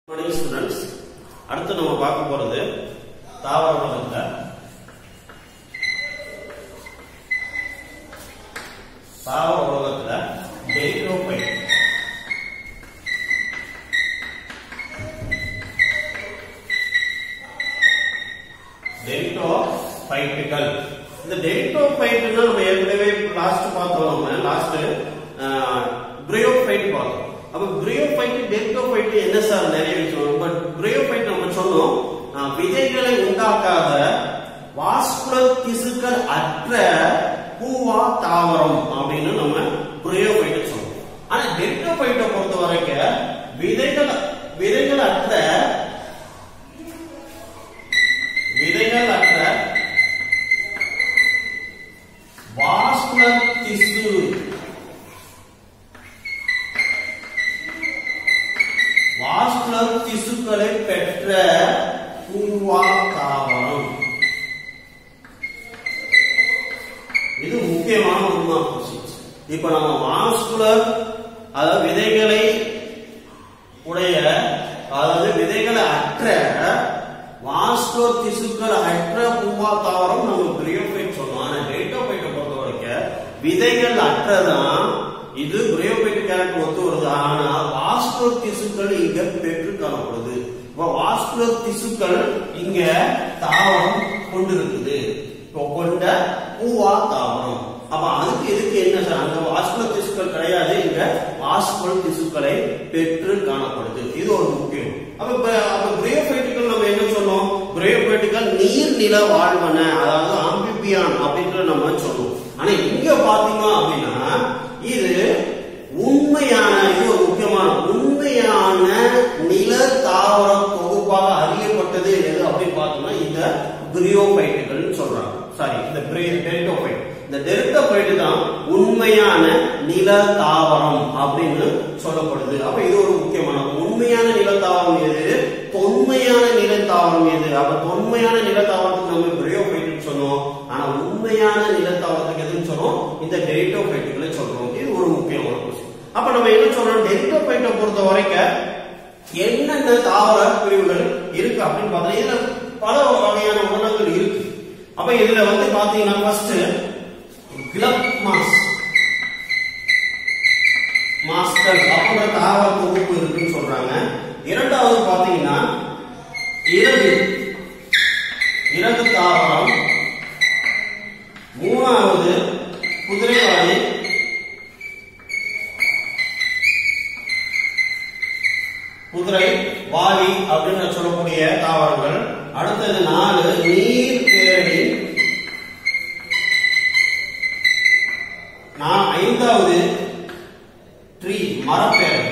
Morning students அடுத்து நம்ம பார்க்க போறது தாவர உலகத்துல தாவர உலகத்துல டெரிடோபைட் டெரிடோபைட்டுகள் இந்த டெரிடோபைட்னா நம்ம ஏற்கனவே லாஸ்ட் பார்த்தோம் நம்ம லாஸ்ட் பிரியோபைட் பார்த்தோம் அப்ப பிரியோபைட் டெரிடோபைட் என்ன சார் நிறைய விஷயம் பட் பிரியோபைட் நம்ம சொன்னோம் ஆஹ், விதைகளை உண்டாக்காத வாஸ்குலர் திசுக்கள் அற்ற பூவா தாவரம் அப்படின்னு நம்ம பிரியோபைட் சொன்னோம் ஆனா டெரிடோபைட்டை பொறுத்த வரைக்கும் விதைகள் விதைகள் அற்ற விதைகள் அற்ற வாஸ்குலர் திசு வாஸ்குலர் திசுக்களை பெற்ற பூவா தாவரம் இது முக்கியமான உண்மை இப்ப நம்ம வாஸ்குலர் அதாவது விதைகளை உடைய அதாவது விதைகளை அற்ற வாஸ்கோ திசுக்கள் அற்ற பூவா தாவரம் நம்ம பிரியோபைட் சொன்னோம் ஆனா டேட்டோபைட்டை பொறுத்த வரைக்கும் விதைகள் அற்றதான் இது பிரியோபைட் கேரக்டர் ஒத்து வருது ஆனா வாஸ்கோ திசுக்கள் இங்க பெற்று காணப்படுது இப்ப வாஸ்குலர் திசுக்கள் இங்க தாவரம் கொண்டு இருக்குது இப்போ கொண்ட பூவா தாவரம் அப்ப அதுக்கு எதுக்கு என்ன சார் அங்க வாஸ்குலர் திசுக்கள் கிடையாது இங்க வாஸ்குலர் திசுக்களை பெற்று காணப்படுது இது ஒரு முக்கியம் அப்ப இப்ப- அப்ப பிரயோபைட்டுகள் நம்ம என்ன சொன்னோம் பிரயோபைட்டுகள் நீர்நில வாழ்வன அதாவது ஆம்பிபியான் அப்படின்ற நம்ம சொன்னோம் ஆனா இங்க பாத்தீங்க அப்படின்னா இது உண்மையான இது ஒரு முக்கியமான உண்மையான நில தாவர தொகுப்பாக அறியப்பட்டது எது அப்படின்னு பார்த்தோம்னா இந்த பிரியோபைட்டுகள் சொல்றாங்க சாரி இந்த டெரிட்டோபைட் இந்த டெரிட்டோபைட் தான் உண்மையான நில தாவரம் அப்படின்னு சொல்லப்படுது அப்ப இது ஒரு முக்கியமான உண்மையான நில தாவரம் எது தொன்மையான நில தாவரம் எது அப்ப தொன்மையான நில தாவரத்துக்கு நம்ம பிரியோபைட் சொன்னோம் ஆனா உண்மையான நில தாவரத்துக்கு எதுன்னு சொன்னோம் இந்த டெரிட்டோபைட்டுகளை சொல்றோம் இது ஒரு முக்கியமான கொஸ்டின் அப்ப நம்ம என்ன சொல்றோம் டெரிட்டோபைட்டை பொறுத்த வரைக்கும் என்னென்ன தாவர பிரிவுகள் இருக்கு அப்படின்னு பார்த்தா இதுல பல வகையான உணவுகள் இருக்கு அப்ப இதுல வந்து பாத்தீங்கன்னா ஃபர்ஸ்ட் கிளப் மாஸ் மாஸ்டர் அப்படின்ற தாவர தொகுப்பு இருக்குன்னு சொல்றாங்க இரண்டாவது பாத்தீங்கன்னா இறகு இறகு தாவரம் மூணாவது குதிரைவாளி குதிரை வாலி அப்படின்னு சொல்லக்கூடிய தாவரங்கள் அடுத்தது நாலு நீர் பேரணி நான் ஐந்தாவது ட்ரீ மரப்பேரணி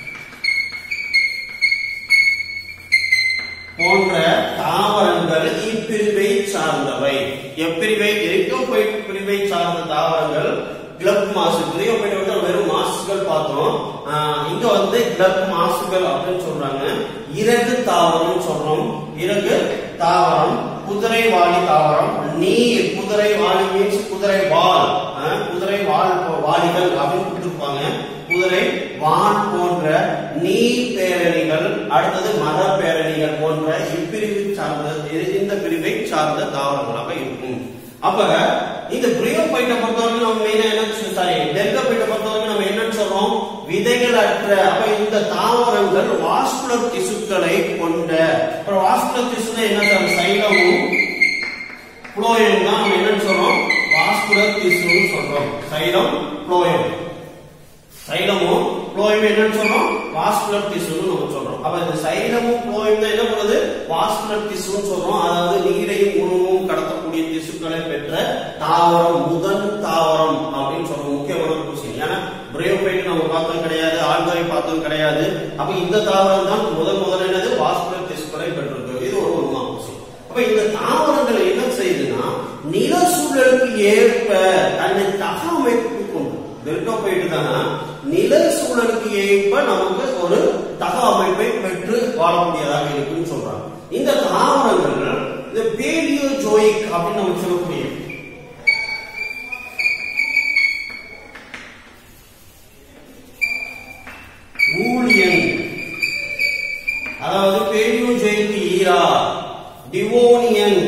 போன்ற தாவரங்கள் இப்பிரிவை சார்ந்தவை எப்பிரிவை எரிட்டோபைட் பிரிவை சார்ந்த தாவரங்கள் கிளப் மாசு கிளியோபைட் வந்து வெறும் மாசுகள் பார்த்தோம் ஆஹ் இங்க வந்து கிளப் மாசுகள் அப்படின்னு சொல்றாங்க இறகு தாவரம் சொல்றோம் இறகு தாவரம் குதிரை வாலி தாவரம் நீர் குதிரை வாலி மீன்ஸ் குதிரை வால் ஆஹ் குதிரை வால் போ- வாலிகள் அப்படின்னு கொடுத்திருப்பாங்க குதிரை வான் போன்ற நீர் பேரணிகள் அடுத்தது மத பேரணிகள் போன்ற இப்பிரிவு சார்ந்த இது- இந்த பிரிவை சார்ந்த தாவரங்களாக இருக்கும் அப்ப இந்த பிரியோபைட்டை பொறுத்தவரைக்கும் நம்ம மெயினா என்ன சாரி டெல்டோபைட்டை பொறுத்தவரைக்கும் நம்ம என்னன்னு சொல்றோம் விதைகள் அற்ற அப்ப இந்த தாவரங்கள் வாஸ்குலர் திசுக்களை கொண்ட அப்புறம் வாஸ்குலர் திசுனா என்ன சார் சைலமும் புளோயம் தான் நம்ம என்னன்னு சொல்றோம் வாஸ்குலர் திசுன்னு சொல்றோம் சைலம் புளோயம் சைலமும் புளோயம் என்னன்னு சொல்றோம் வாஸ்குலர் திசுன்னு நம்ம சொல்றோம் அப்ப இந்த சைலமும் புளோயம் தான் என்ன பண்ணுது வாஸ்குலர் திசுன்னு சொல்றோம் அதாவது நீரையும் உணவும் கடத்தக்கூடிய திசுக்களை பெற்ற தாவரம் முதல் தாவரம் அப்படின்னு சொல்றோம் முக்கியமான கொஸ்டின் ஏன்னா பிரயோபைட் நம்ம பார்த்தது கிடையாது ஆழ்வரை பார்த்தது கிடையாது அப்ப இந்த தாவரம் தான் முதல் முதல் என்னது வாஸ்குலர் திசுக்களை பெற்றிருக்கு இது ஒரு உண்மை கொஸ்டின் அப்ப இந்த தாவரங்கள் என்ன செய்யுதுன்னா நில சூழலுக்கு ஏற்ப தன்னை தக அமைப்பு கொண்டு டெல்டோபைட் தான் நில சூழலுக்கு ஏற்ப நமக்கு ஒரு தக அமைப்பை பெற்று வாழக்கூடியதாக இருக்குன்னு சொல்றாங்க இந்த தாவரங்கள் இந்த பேலியோ ஜோயிக் அப்படின்னு நம்ம சொல்லக்கூடிய ஊழியன் அதாவது பேலியோஜெயிக் ஈரா டிவோனியன்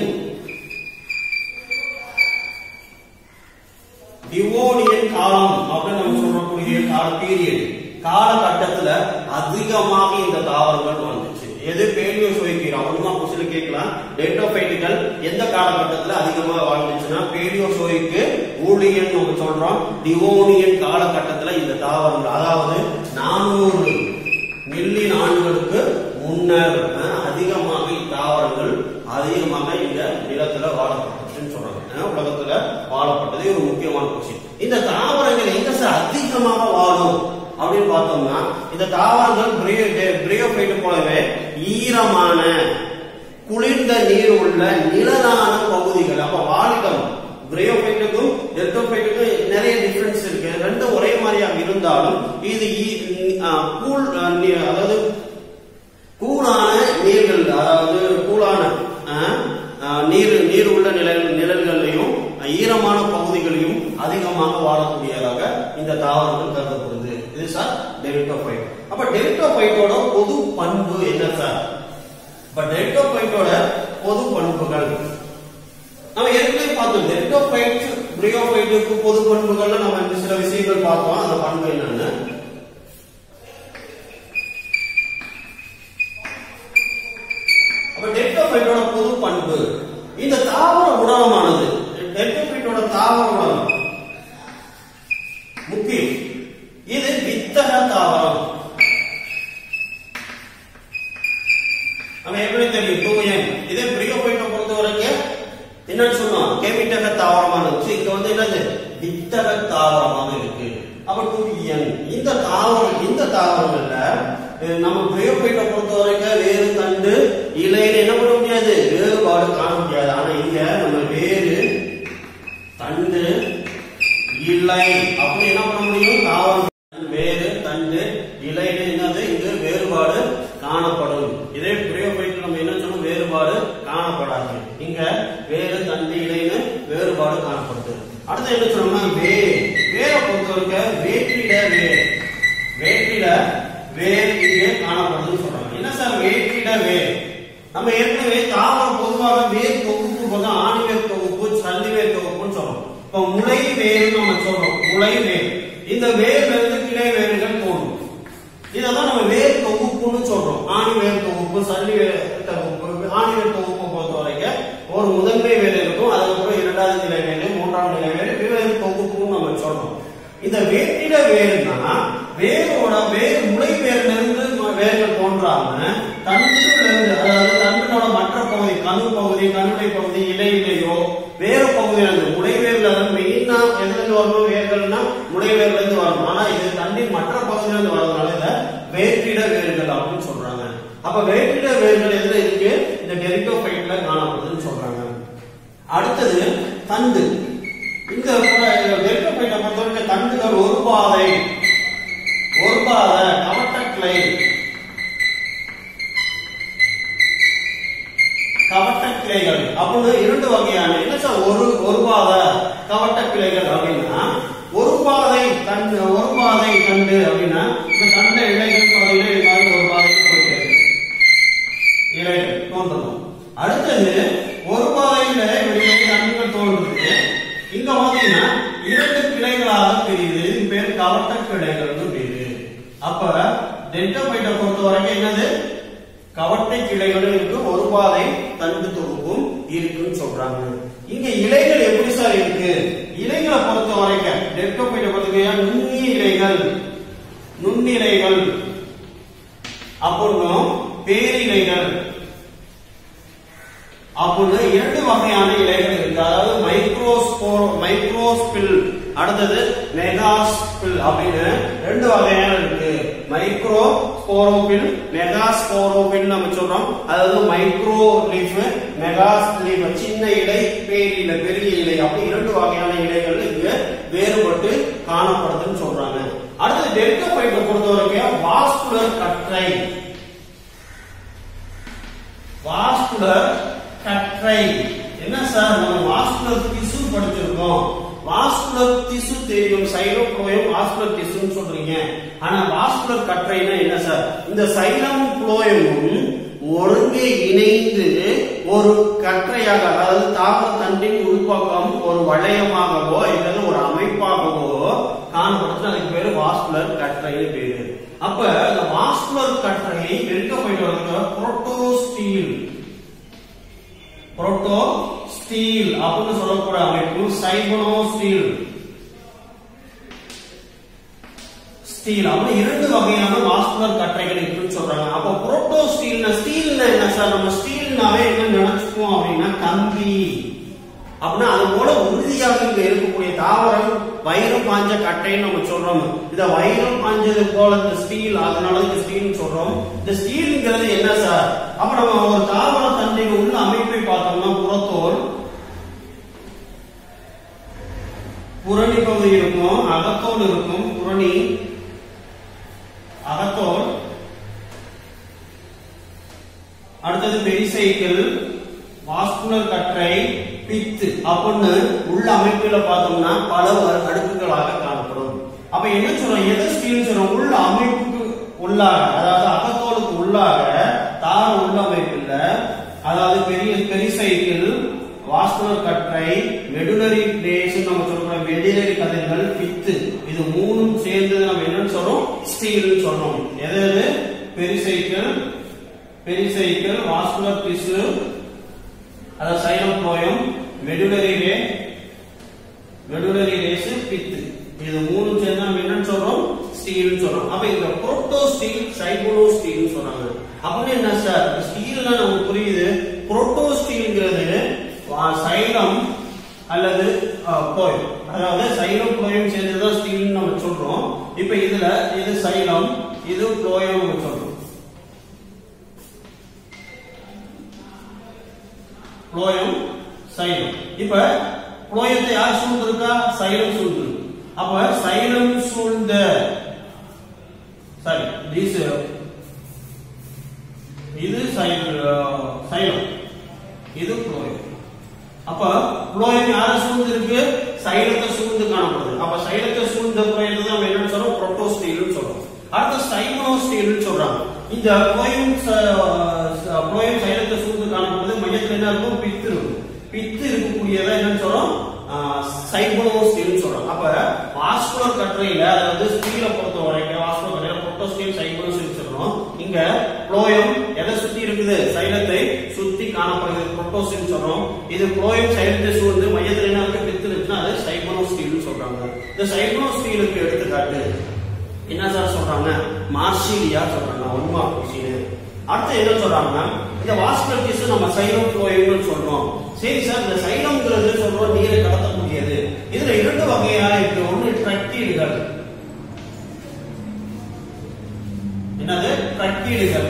டிவோனியன் காலம் அப்படின்னு நம்ம சொல்லக்கூடிய கால பீரியட் காலகட்டத்துல அதிகமாக இந்த தாவரங்கள் வந்துச்சு எது பேலியோசோயிக் அவங்க கொஸ்டின் கேட்கலாம் டெட்டோபைட்டுகள் எந்த காலகட்டத்துல அதிகமாக வாழ்ந்துச்சுன்னா பேலியோசோயிக்கு ஊழியன் நம்ம சொல்றோம் டிவோனியன் காலகட்டத்துல இந்த தாவரங்கள் அதாவது நானூறு மில்லியன் ஆண்டுகளுக்கு முன்னர் அஹ், அதிகமாக இத்தாவரங்கள் அதிகமாக இந்த நிலத்துல வாழப்பட்டுச்சுன்னு சொல்றாங்க அஹ், உலகத்துல வாழப்பட்டது ஒரு முக்கியமான கொஸ்டின் இந்த தாவரங்கள் எங்க சார் அதிகமாக வாழும் அப்படின்னு பார்த்தோம்னா இந்த தாவரங்கள் பிரியோபைட்டு போலவே ஈரமான குளிர்ந்த நீர் உள்ள நிழலான பகுதிகள் அப்ப வாழிடம் பிரியோபைட்டுக்கும் டெல்டோபைட்டுக்கும் நிறைய டிஃபரன்ஸ் இருக்கு ரெண்டும் ஒரே மாதிரியாக இருந்தாலும் இது ஈ- ஆ, கூல் ஆ, நீ- அதாவது கூலான நீர்கள் அதாவது கூலான ஆ, ஆ, நீர் நீர் உள்ள நிழல் நிழல்களையும் ஈரமான பகுதிகளையும் அதிகமாக வாழக்கூடியதாக இந்த தாவரங்கள் கருதப்படுது இது சார் டெரிட்டோபைட் அப்ப டெரிட்டோபைட்டோட பொது பண்பு என்ன சார் இப்ப டெரிட்டோபைட்டோட பொது பண்புகள் நம்ம ஏற்கனவே பார்த்தோம் டெரிட்டோபைட் பிரியோபைட்டுக்கு பொது பண்புகள்ல நம்ம இந்த சில விஷயங்கள் பார்த்தோம் அந்த பண்பு என்னன்னு அப்ப டெரிட்டோபைட்டோட பொது பண்பு இந்த தாவர உடலமானது டெரிட்டோபைட்டோட தாவர உடலம் முக்கியம் இது வித்தக தாவரம் நம்ம எப்படி தெரியும் தூயன் இதே பிரியோபைட்டை பொறுத்த வரைக்கும் என்னன்னு சொன்னோம் கேமிட்டக தாவரமானது இங்க வந்து என்னது வித்தக தாவரமாக இருக்கு அப்ப டூயன் இந்த தாவரம் இந்த தாவரங்கள்ல அஹ், நம்ம பிரியோபைட்டை பொறுத்த வரைக்கும் வேறு தண்டு இலையில என்ன பண்ண முடியாது வேறுபாடு காண முடியாது ஆனா இங்க நம்ம வேறு தண்டு இலை அப்படி என்ன பண்ண முடியும் தாவரம் வேறு தண்டு இலையில என்னது இங்கு வேறுபாடு காணப்படும் இதே பிரியோபைட்டில் நம்ம என்ன சொன்னோம் வேறுபாடு காணப்படாது இங்க வேறு தண்டு இலைன்னு வேறுபாடு காணப்படுது அடுத்து என்ன சொன்னோம்னா வேர் வேரை பொறுத்தவரைக்கும் வேற்றிட வேர் வேற்றிட வேர் இங்கே காணப்படுதுன்னு சொல்றாங்க என்ன சார் வேற்றிட வேர் நம்ம ஏற்கனவே தாவரம் பொதுவாக வேர் தொகுப்பு போது ஆணிவேர் தொகுப்பு சல்லிவேர் தொகுப்புன்னு சொல்றோம் இப்ப முளை வேர் நம்ம சொல்றோம் முளை வேர் இந்த வேர்ல இருந்து கிளை வேர்கள் தோன்றும் இதெல்லாம் நம்ம வேர் தொகுப்புன்னு சொல்றோம் ஆணி வேர் தொகுப்பு சல்லி வேர் தொகுப்பு ஆணி வேர் தொகுப்பு பொறுத்த வரைக்கும் ஒரு முதன்மை வேர் இருக்கும் அதுக்கப்புறம் இரண்டாவது நிலை வேர் மூன்றாம் நிலை வேர் வெவ்வேறு தொகுப்புன்னு நம்ம சொல்றோம் இந்த வேற்றிட வேர்னா வேரோட வேர் முளை வேர்ல இருந்து வேர்கள் தோன்றாம தண்டுல இருந்து அதாவது தண்டினோட மற்ற பகுதி கணு பகுதி கணுடை பகுதி இலையிலையோ வேறு பகுதியில இருந்து முளை வேர்ல இருந்து மெயினா எதுல இருந்து வரணும் வேர்கள்னா முளை வேர்ல இருந்து வரணும் ஆனா இது தண்டின் மற்ற பகுதியில இருந்து வரதுனால இத வேற்றிட வேர்கள் அப்படின்னு சொல்றாங்க அப்ப வேற்றிட வேர்கள் எதுல இருக்கு இந்த டெரிட்டோபைட்ல காணப்படுதுன்னு சொல்றாங்க அடுத்தது தண்டு இந்த டெரிட்டோபைட்டை பொறுத்தவரைக்கும் தண்டுகள் ஒரு பாதை ஒரு பாதை கவட்டக்கிளை கவட்ட கிளைகள் அப்படின்னு இரண்டு வகையான என்ன சார் ஒரு ஒரு பாதை கவட்ட கிளைகள் அப்படின்னா ஒரு பாதை தண்டு ஒரு பாதை தண்டு அப்படின்னா இந்த தண்ட இலைகள் பாதையில இது மாதிரி ஒரு பாதையில் போயிட்டு இருக்கு. இலைகள் தோன்றணும் அடுத்தது ஒரு பாதையில வெளியே தண்டுகள் தோன்றுது இங்க பாத்தீங்கன்னா இரண்டு கிளைகளாக பிரியுது இது பேர் கவட்ட கிளைகள்னு பேரு அப்ப டெல்டோபைட்டை பொறுத்த வரைக்கும் என்னது கவட்டை கிளைகளும் இருக்கு ஒரு பாதை தண்டு தொகுப்பும் இருக்குன்னு சொல்றாங்க இங்க இலைகள் எப்படி சார் இருக்கு இலைகளை பொறுத்த வரைக்கும் டெல்டோபைட்டை பொறுத்த நுண்ணிய இலைகள் நுண்ணிலைகள் அப்புறம் பேரிலைகள் அப்படின்னு இரண்டு வகையான இலைகள் இருக்கு அதாவது மைக்ரோஸ்போர் மைக்ரோஸ்பில் அடுத்தது மெகாஸ்பில் அப்படின்னு ரெண்டு வகையான இருக்கு மைக்ரோ ஸ்போரோபில் மெகாஸ்போரோபில் நம்ம சொல்றோம் அதாவது மைக்ரோ லீஃப் மெகாஸ் லீஃப் சின்ன இலை பேரிலை பெரிய இலை அப்படி இரண்டு வகையான இலைகள் இங்கு வேறுபட்டு காணப்படுதுன்னு சொல்றாங்க அடுத்தது டெல்டோபைட்டை பொறுத்த வரைக்கும் வாஸ்குலர் கற்றை வாஸ்குலர் கற்றை என்ன சார் நம்ம வாஸ்குலர் திசு படிச்சிருக்கோம் வாஸ்குலர் திசு தெரியும் சைலோப்ளோயம் வாஸ்குலர் திசுன்னு சொல்றீங்க ஆனா வாஸ்குலர் கற்றைனா என்ன சார் இந்த சைலம் புளோயமும் ஒருங்கே இணைந்து ஒரு கற்றையாக அதாவது தாவர தண்டின் உள்பக்கம் ஒரு வளையமாகவோ அல்லது ஒரு அமைப்பாகவோ காணப்படுறது அதுக்கு பேரு வாஸ்குலர் கற்றைன்னு பேரு அப்ப இந்த வாஸ்குலர் கற்றை எங்க போயிட்டு வருது புரோட்டோஸ்டீல் புரோட்டோ ஸ்டீல் அப்படின்னு சொல்லக்கூடிய அமைப்பு சைபனோ ஸ்டீல் ஸ்டீல் அப்படி இரண்டு வகையான வாஸ்குலர் கற்றைகள் இருக்குன்னு சொல்றாங்க அப்போ புரோட்டோ ஸ்டீல்னா ஸ்டீல்னா என்ன சார் நம்ம ஸ்டீல்னாவே என்ன நினைச்சுக்குவோம் அப்படின்னா கம்பி அப்படின்னா அது போல உறுதியாக இங்க இருக்கக்கூடிய தாவரம் வைரம் பாஞ்ச கட்டைன்னு நம்ம சொல்றோம் இத வைரம் பாஞ்சது போல இந்த ஸ்டீல் அதனால இந்த ஸ்டீல் சொல்றோம் இந்த ஸ்டீல்ங்கிறது என்ன சார் அப்ப நம்ம ஒரு தாவர தண்டின் உள்ள அமைப்பை பார்த்தோம்னா புறத்தோல் புரணி பகுதி இருக்கும் அகத்தோல் இருக்கும் புரணி அகத்தோல் அடுத்தது பெரிசைக்கிள் வாஸ்குலர் கற்றை பித்து அப்படின்னு உள்ள அமைப்புல பார்த்தோம்னா பல வ- அடுக்குகளாக காணப்படும் அப்ப என்ன சொல்றோம் எது ஸ்டீல் சொல்றோம் உள்ள அமைப்புக்கு உள்ளாக அதாவது அகத்தோலுக்கு உள்ளாக தார உள்ள அமைப்புல அதாவது பெரிய பெரிசைக்கிள் வாஸ்குலர் கற்றை மெடுலரி பிளேஸ் நம்ம சொல்றோம் மெடிலரி கதிர்கள் பித்து இது மூணும் சேர்ந்து நம்ம என்னன்னு சொல்றோம் ஸ்டீல்னு சொல்றோம் எது எது பெரிசைக்கிள் பெரிசைக்கிள் வாஸ்குலர் டிஷ்யூ அதாவது xylem phloem medullary ray medullary rays pith இது மூணு சேர்ந்து நம்ம என்னன்னு சொல்றோம் ஸ்டீல் சொல்றோம் அப்ப இந்த புரோட்டோ ஸ்டீல் சைபோனோ ஸ்டீல் சொன்னாங்க அப்படின்னு என்ன சார் ஸ்டீல்னா நமக்கு புரியுது புரோட்டோ ஸ்டீல்ங்கிறது சைலம் அல்லது புளோயம் அதாவது சைலம் புளோயம் சேர்ந்துதான் ஸ்டீல் நம்ம சொல்றோம் இப்ப இதுல இது சைலம் இது புளோயம் நம்ம சொல்றோம் புளோயம் சைலம் இப்ப புளோயத்தை யார் சூழ்ந்திருக்கா சைலம் சூழ்ந்திருக்கு அப்ப சைலம் சூழ்ந்த சாரி திஸ் இது சைலம் சைலம் இது புளோயம் அப்ப புளோயம் யார சூழ்ந்திருக்கு சைலத்தை சூழ்ந்து காணப்படுது அப்ப சைலத்தை சூழ்ந்த புளோயத்தை தான் நம்ம என்னன்னு சொல்றோம் புரோட்டோஸ்டீல்னு சொல்றோம் அடுத்து சைமோஸ்டீல்னு சொல்றாங்க இந்த புளோயம் ச- புளோயம் சைலத்தை சூழ்ந்து காணப்படுது மையத்துல என்ன இருக்கும் பித்து இருக்கும் பித்து இருக்கக்கூடியதை என்னன்னு சொல்றோம் சைபோஸ்டீல்னு சொல்றோம் அப்ப வாஸ்குலர் கற்றையில அதாவது ஸ்டீலை பொறுத்த வரைக்கும் வாஸ்குலர் கற்றையில புரோட்டோஸ்டீல் சைபோஸ்டீல் சொல்றோம் இங்க புளோயம் எதை சுத்தி இருக்குது சைலத்தை சுத்தி காணப்படுகிறது புரோட்டோஸ்டீல் சொல்றோம் இது புளோயம் சைலத்தை சூழ்ந்து மையத்துல என்ன இருக்கு பித்து இருக்குன்னா அது சைபோஸ்டீல்னு சொல்றாங்க இந்த சைபோஸ்டீலுக்கு எடுத்துக்காட்டு என்ன சார் சொல்றாங்க மார்சிலியா சொல்றாங்க ஒன்மா கொஸ்டின் அடுத்து என்ன சொல்றாங்க இந்த வாஸ்குலர் டிஷ்யூ நம்ம சைலம் புளோயம்னு சொல்றோம் சரி சார் இந்த சைலம்ங்கிறது சொல்றோம் நீரை கடத்தக்கூடியது இதுல இரண்டு வகையா இருக்கு ஒண்ணு ட்ரக்டீடுகள் என்னது ட்ரக்கீடுகள்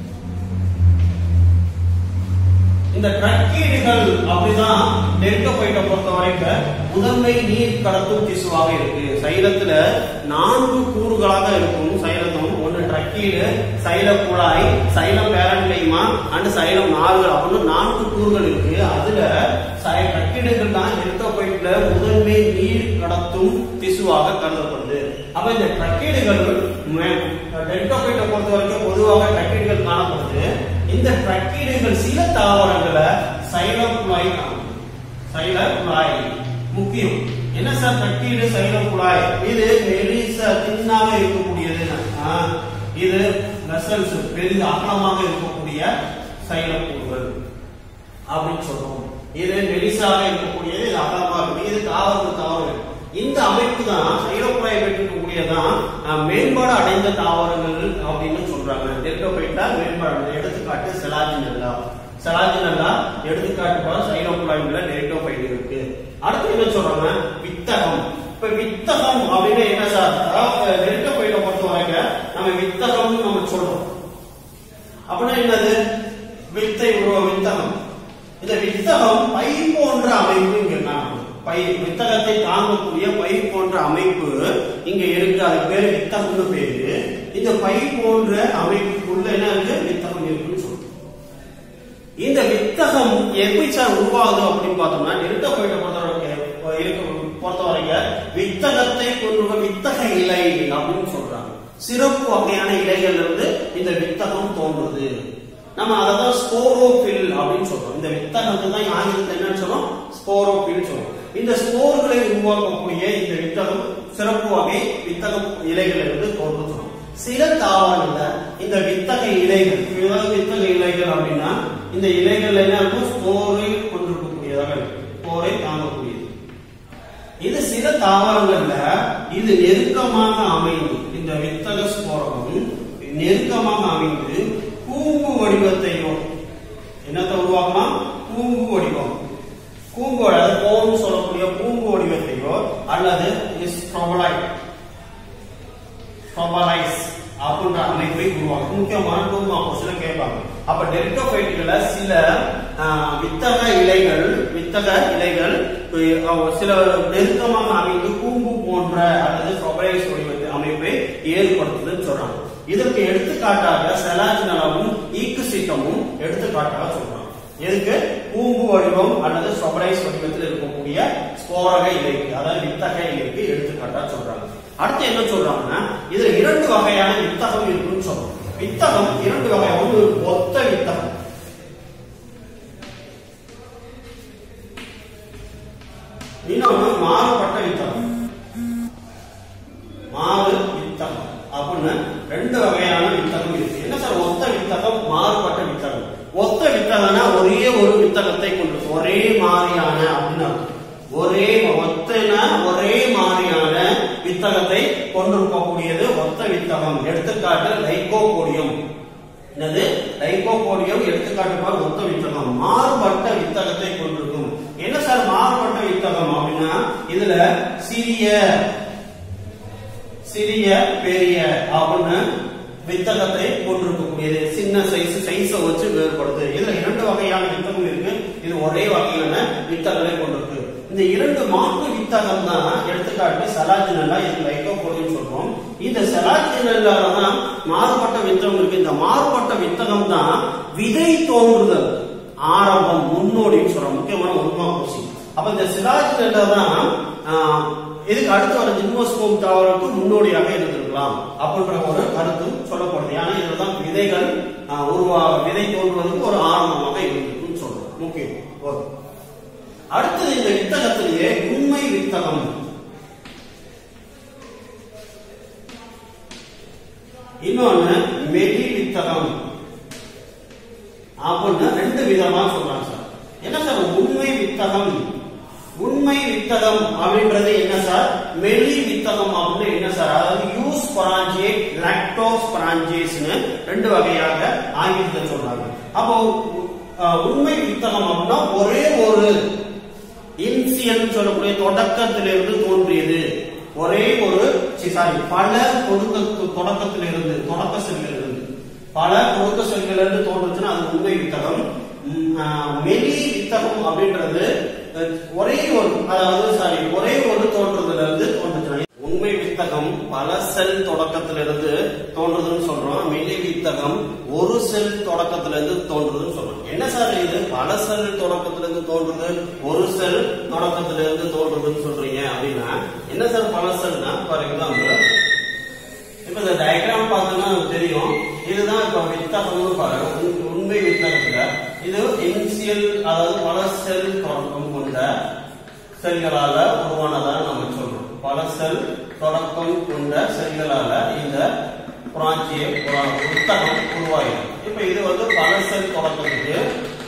இந்த ட்ரக்கீடுகள் அப்படிதான் டெல்டோபைட்டை பொறுத்த வரைக்கும் முதன்மை நீர் கடத்தும் திசுவாக இருக்கு சைலத்துல நான்கு கூறுகளாக இருக்கும் சைலத்தம் ஒன்று ட்ரக்கீடு சைல குழாய் சைலம் பேரன்டைமா அண்ட் சைலம் நார்கள் அப்படின்னு நான்கு கூறுகள் இருக்கு அதுல சை- ட்ரக்கீடுகள் தான் டெல்டோபைட்ல முதன்மை நீர் கடத்தும் திசுவாக கருதப்படுது அப்ப இந்த ட்ரக்கீடுகள் டெல்டோபைட்டை பொறுத்த வரைக்கும் பொதுவாக ட்ரக்கீடுகள் காணப்படுது இந்த ட்ரக்கீடுகள் சில தாவரங்களை சைலம் குழாய் காணும் சைல குழாய் முக்கியம் என்ன சார் ட்ரக்கீடு சைலம் குழாய் இது மெலிசா தின்னாக இருக்கக்கூடியது ஆ, இது வெசல்ஸ் பெரிது அகலமாக இருக்கக்கூடிய சைலக்கூறுகள் அப்படின்னு சொல்றோம் இது மெலிசாக இருக்கக்கூடியது இது அகலமாக இருக்கு இது தாவரங்கள் தாவரங்கள் இந்த அமைப்பு தான் சைலோகுழாய் பெற்றிருக்கக்கூடியதான் அஹ், மேம்பாடு அடைந்த தாவரங்கள் அப்படின்னு சொல்றாங்க டெல்டோபைட்டா மேம்பாடு அடைந்த எடுத்துக்காட்டு செலாஜினல்லா செலாஜினல்லா எடுத்துக்காட்டு போல சைலோகுழாய்ல டெல்டோபைட் இருக்கு அடுத்து என்ன சொல்றாங்க வித்தகம் இப்ப வித்தகம் அப்படின்னா என்ன சார் அதாவது டெல்டோபைட்டை பொறுத்த வரைக்கும் நம்ம வித்தகம்னு நம்ம சொல்றோம் அப்படின்னா என்னது வித்தை உருவ வித்தகம் இந்த வித்தகம் பை போன்ற அமைப்பு இங்க காணப்படும் பை வித்தகத்தை தாங்கக்கூடிய பை போன்ற அமைப்பு இங்க இருக்கு அது பேரு வித்தகம்னு பேரு இந்த பை போன்ற அமைப்புக்குள்ள என்ன இருக்கு வித்தகம் இருக்குன்னு சொல்றோம் இந்த வித்தகம் எப்படி சார் உருவாகுது அப்படின்னு பார்த்தோம்னா நெருட்ட போயிட்ட பொறுத்த வரைக்கும் இருக்க பொறுத்த பொறுத்தவரைக்க வித்தகத்தை கொண்டு வித்தக இலை அப்படின்னு சொல்றாங்க சிறப்பு வகையான இலைகள்ல இருந்து இந்த வித்தகம் தோன்றுது நம்ம அததான் ஸ்போரோபில் அப்படின்னு சொல்றோம் இந்த வித்தகத்தை தான் ஆங்கிலத்தில் என்னன்னு சொல்றோம் ஸ்போரோபில் சொல்றோம் இந்த ஸ்போர்களை உருவாக்கக்கூடிய இந்த வித்தகம் சிறப்பு வகை வித்தகம் இலைகள் இருந்து தோன்றும் சொல்றோம் சில தாவரங்கள்ல இந்த வித்தக இலைகள் ஏதாவது வித்தக இலைகள் அப்படின்னா இந்த இலைகள் என்ன இருக்கும் ஸ்போரை கொண்டிருக்கக்கூடியதாக இருக்கும் ஸ்போரை தாங்கக்கூடியது இது சில தாவரங்கள்ல இது நெருக்கமாக அமைந்து இந்த வித்தக ஸ்போரகம் நெருக்கமாக அமைந்து கூம்பு வடிவத்தையோ என்னத்தை உருவாக்குமா கூம்பு வடிவம் கூம்பு அதாவது கோன்னு சொல்லக்கூடிய கூம்பு வடிவத்தையோ அல்லது ஸ்ட்ரோபலைட் ஸ்ட்ரோபலைஸ் அப்படின்ற அமைப்பை உருவாக்கும் முக்கியமான டூ மார்க்ஸ்ல கேட்பாங்க அப்ப டெரிட்டோபைட்டுகள சில ஆஹ், வித்தக இலைகள் வித்தக இலைகள் அஹ், சில நெருக்கமாக அமைந்து கூம்பு போன்ற அல்லது ஸ்ட்ரோபலைஸ் வடிவத்தை அமைப்பை ஏற்படுத்துதுன்னு சொல்றாங்க இதற்கு எடுத்துக்காட்டாக செலாஜினலமும் ஈக்குசிட்டமும் எடுத்துக்காட்டாக சொல்றாங்க எதுக்கு கூம்பு வடிவம் அல்லது ஸ்டொபரைஸ் வடிவத்தில் இருக்கக்கூடிய ஸ்போரக இலைக்கு அதாவது வித்தக இலைக்கு எடுத்துக்காட்டா சொல்றாங்க அடுத்து என்ன சொல்றாங்கன்னா இதுல இரண்டு வகையான வித்தகம் இருக்குன்னு சொல்றோம் வித்தகம் இரண்டு வகை ஒன்று ஒத்த வித்தகம் இன்னொன்னு மாறுபட்ட வித்தகம் மாறு வித்தகம் அப்படின்னு ரெண்டு வகையான வித்தகம் இருக்கு என்ன சார் ஒத்த வித்தகம் மாறுபட்ட வித்தகம் ஒத்த வித்தகம்னா ஒரே ஒரு வித்தகத்தை கொண்டு ஒரே மாதிரியான அப்படின்னு அர்த்தம். ஒரே ஒத்தன ஒரே மாதிரியான வித்தகத்தை கொண்டிருக்கக்கூடியது ஒத்த வித்தகம் எடுத்துக்காட்டு லைகோபோடியம் என்னது லைகோபோடியம் எடுத்துக்காட்டு பாரு ஒத்த வித்தகம் மாறுபட்ட வித்தகத்தை கொண்டிருக்கும் என்ன சார் மாறுபட்ட வித்தகம் அப்படின்னா இதுல சிறிய சிறிய பெரிய அப்படின்னு வித்தகத்தை கொண்டிருக்கக்கூடியது சின்ன சைஸ் சைஸை வச்சு வேறுபடுது இதுல இரண்டு வகையான வித்தகம் இருக்கு இது ஒரே வகையான வித்தகங்களை கொண்டிருக்கு இந்த இரண்டு மாற்று வித்தகம் தான் எடுத்துக்காட்டு செலாஜினல்லா இது லைக்கோபோடியம் சொல்றோம் இந்த செலாஜினல்லால தான் மாறுபட்ட வித்தகம் இருக்கு இந்த மாறுபட்ட வித்தகம் தான் விதை தோன்றுதல் ஆரம்பம் முன்னோடின்னு சொல்றோம் முக்கியமான உண்மை ஊசி அப்ப இந்த சிலாஜினல்லா தான் ஆஹ், இதுக்கு அடுத்து வர ஜிம்னோஸ்கோம் தாவரத்துக்கு முன்னோடியாக இருந்திருக்கலாம் அப்படின்ற ஒரு கருத்தும் சொல்லப்படுது ஏன்னா இதுலதான் விதைகள் ஆஹ், உருவா விதை தோன்றுவதற்கு ஒரு ஆரம்பமாக இருந்திருக்குன்னு சொல்றோம் முக்கியம் ஒரு அடுத்தது இந்த வித்தகத்திலேயே உண்மை வித்தகம் இன்னொன்னு மெடி வித்தகம் அப்படின்னு ரெண்டு விதமா சொல்றாங்க சார் என்ன சார் உண்மை வித்தகம் உண்மை வித்தகம் அப்படின்றது என்ன சார் மெலி வித்தகம் அப்படின்னு என்ன சார் அதாவது யூஸ் பராஞ்சேட் லாக்டோஸ் பராஞ்சேஸ்னு ரெண்டு வகையாக ஆங்கிலத்தில் சொல்றாங்க அப்போ அஹ், உண்மை வித்தகம் அப்படின்னா ஒரே ஒரு இன்சியல் சொல்லக்கூடிய தொடக்கத்திலிருந்து தோன்றியது ஒரே ஒரு சாரி பல கொடுக்க தொடக்கத்திலிருந்து தொடக்க செல்களிலிருந்து பல கொடுக்க செல்களிலிருந்து தோன்றுச்சுன்னா அது உண்மை வித்தகம் ம், ஆ, மெலி வித்தகம் அப்படின்றது அஹ், ஒரே ஒரு அதாவது சாரி ஒரே ஒரு தோன்றதுல இருந்து தோன்றுச்சுன்னா உண்மை வித்தகம் பல செல் தொடக்கத்திலிருந்து தோன்றுதுன்னு சொல்றோம் மெலி வித்தகம் ஒரு செல் தொடக்கத்திலிருந்து தோன்றுதுன்னு சொல்றோம் என்ன சார் இது பல செல் தொடக்கத்திலிருந்து தோன்றுது ஒரு செல் தொடக்கத்திலிருந்து தோன்றுதுன்னு சொல்றீங்க அப்படின்னா என்ன சார் பல செல்னா ஃபார் எக்ஸாம்பிள் இப்ப இந்த டயக்ராம் பார்த்தோம்னா நமக்கு தெரியும் இதுதான் இப்ப வித்தகம்னு பாருங்க உண்- உண்மை வித்தகத்துல இது இனிஷியல் அதாவது பல செல் தொடக்கம் கொண்ட செல்களால உருவானதா நம்ம சொல்றோம் பல செல் தொடக்கம் கொண்ட செல்களால இந்த புராஞ்சிய புத்தகம் உருவாயிடும் இப்ப இது வந்து பல செல் தொடக்கத்துக்கு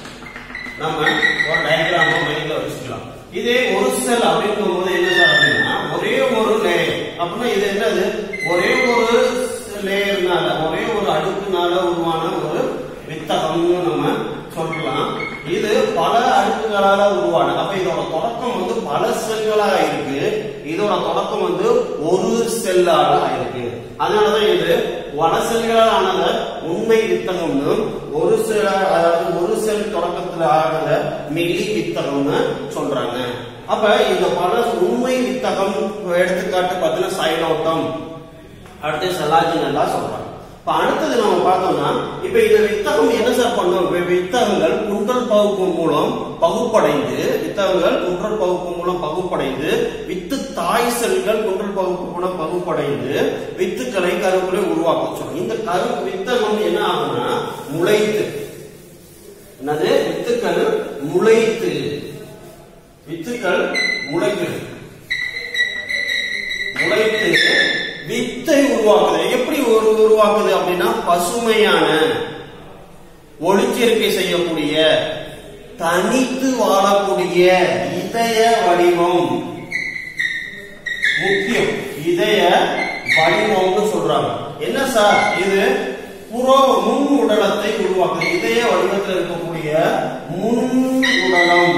நம்ம ஒரு டயக்ராம மைண்ட்ல வச்சுக்கலாம் இதே ஒரு செல் அப்படிங்கும் போது என்ன சார் அப்படின்னா ஒரே ஒரு லேயர் அப்படின்னா இது என்னது ஒரே ஒரு லேயர்னால ஒரே ஒரு அடுக்குனால உருவான ஒரு வித்தகம்னு நம்ம சொல்லலாம் இது பல அடுக்குகளால உருவான அப்ப இதோட தொடக்கம் வந்து பல செல்களா இருக்கு இதோட தொடக்கம் வந்து ஒரு செல்லால ஆயிருக்கு அதனாலதான் இது வட செல்களால் ஆனத உண்மை வித்தகம்னு ஒரு செல் அதாவது ஒரு செல் தொடக்கத்துல ஆனத மெலி வித்தகம்னு சொல்றாங்க அப்ப இந்த பல உண்மை வித்தகம் எடுத்துக்காட்டு பார்த்தீங்கன்னா சைலோட்டம் அடுத்து செல்லாஜின் எல்லாம் சொல்றாங்க இப்ப அடுத்தது நம்ம பார்த்தோம்னா இப்ப இந்த வித்தகம் என்ன சார் பண்ணும் இப்ப வித்தகங்கள் குண்டல் பகுப்பு மூலம் மூலம் பகுப்படைந்து வித்தகங்கள் குன்றல் பகுப்பு மூலம் பகுப்படைந்து வித்து தாய் செல்கள் குன்றல் பகுப்பு மூலம் பகுப்படைந்து வித்துக்களை கருவுகளை உருவாக்க சொல்லும் இந்த கரு வித்தகம் என்ன ஆகும்னா முளைத்து என்னது வித்துக்கள் முளைத்து வித்துக்கள் முளைக்கிறது முளைத்து வித்தை உருவாக்குது எப்படி ஒரு உருவாக்குது அப்படின்னா பசுமையான ஒளிச்சேர்க்கை செய்யக்கூடிய தனித்து வாழக்கூடிய இதய வடிவம் முக்கியம் இதய வடிவம்னு சொல்றாங்க என்ன சார் இது புற முன் உடலத்தை உருவாக்குது இதய வடிவத்தில் இருக்கக்கூடிய முன் உடலம்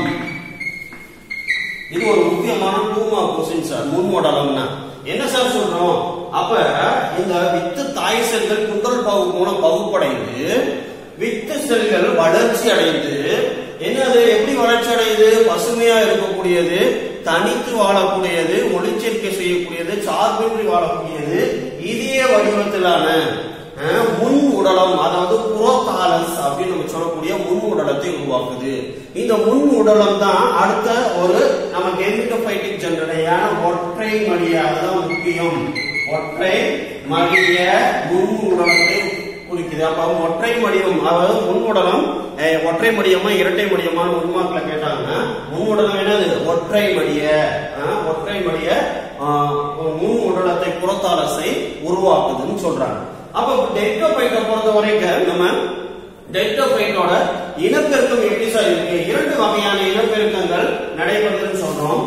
இது ஒரு முக்கியமான டூ மார்க் கொஸ்டின் சார் முன் உடலம்னா என்ன சார் சொல்றோம் அப்ப இந்த வித்து தாய் செல்கள் குந்தல் பகு மூலம் பகுப்படைந்து வித்து செல்கள் வளர்ச்சி அடைந்து என்னது எப்படி வளர்ச்சி அடையுது பசுமையா இருக்கக்கூடியது தனித்து வாழக்கூடியது ஒளிச்சேர்க்கை செய்யக்கூடியது சார்பின்றி வாழக்கூடியது இதய வடிவத்திலான அஹ், முன் உடலம் அதாவது புரோதாலஸ் அப்படின்னு நம்ம சொல்லக்கூடிய முன் உடலத்தை உருவாக்குது இந்த முன் உடலம் தான் அடுத்த ஒரு நம்ம கெமிட்டோபைட்டிக் ஜெனரேயான ஒற்றை மடிய அதுதான் முக்கியம் ஒற்றை மடிய முன் உடலத்தை குறிக்குது அப்ப ஒற்றை மடியம் அதாவது முன் உடலம் அஹ், ஒற்றை மடியமா இரட்டை மடியமான உருமாக்கில் கேட்டாங்கன்னா முன் உடலம் என்னது ஒற்றை மடிய அஹ், ஒற்றை மடிய அஹ், முன் உடலத்தை புறத்தாலசை உருவாக்குதுன்னு சொல்றாங்க அப்ப டெல்டோபைட்டை பொறுத்த வரைக்கும் நம்ம டெல்டோபைட்டோட இனப்பெருக்கம் எப்படி சார் இருக்கு இரண்டு வகையான இனப்பெருக்கங்கள் நடைபெறுதுன்னு சொல்றோம்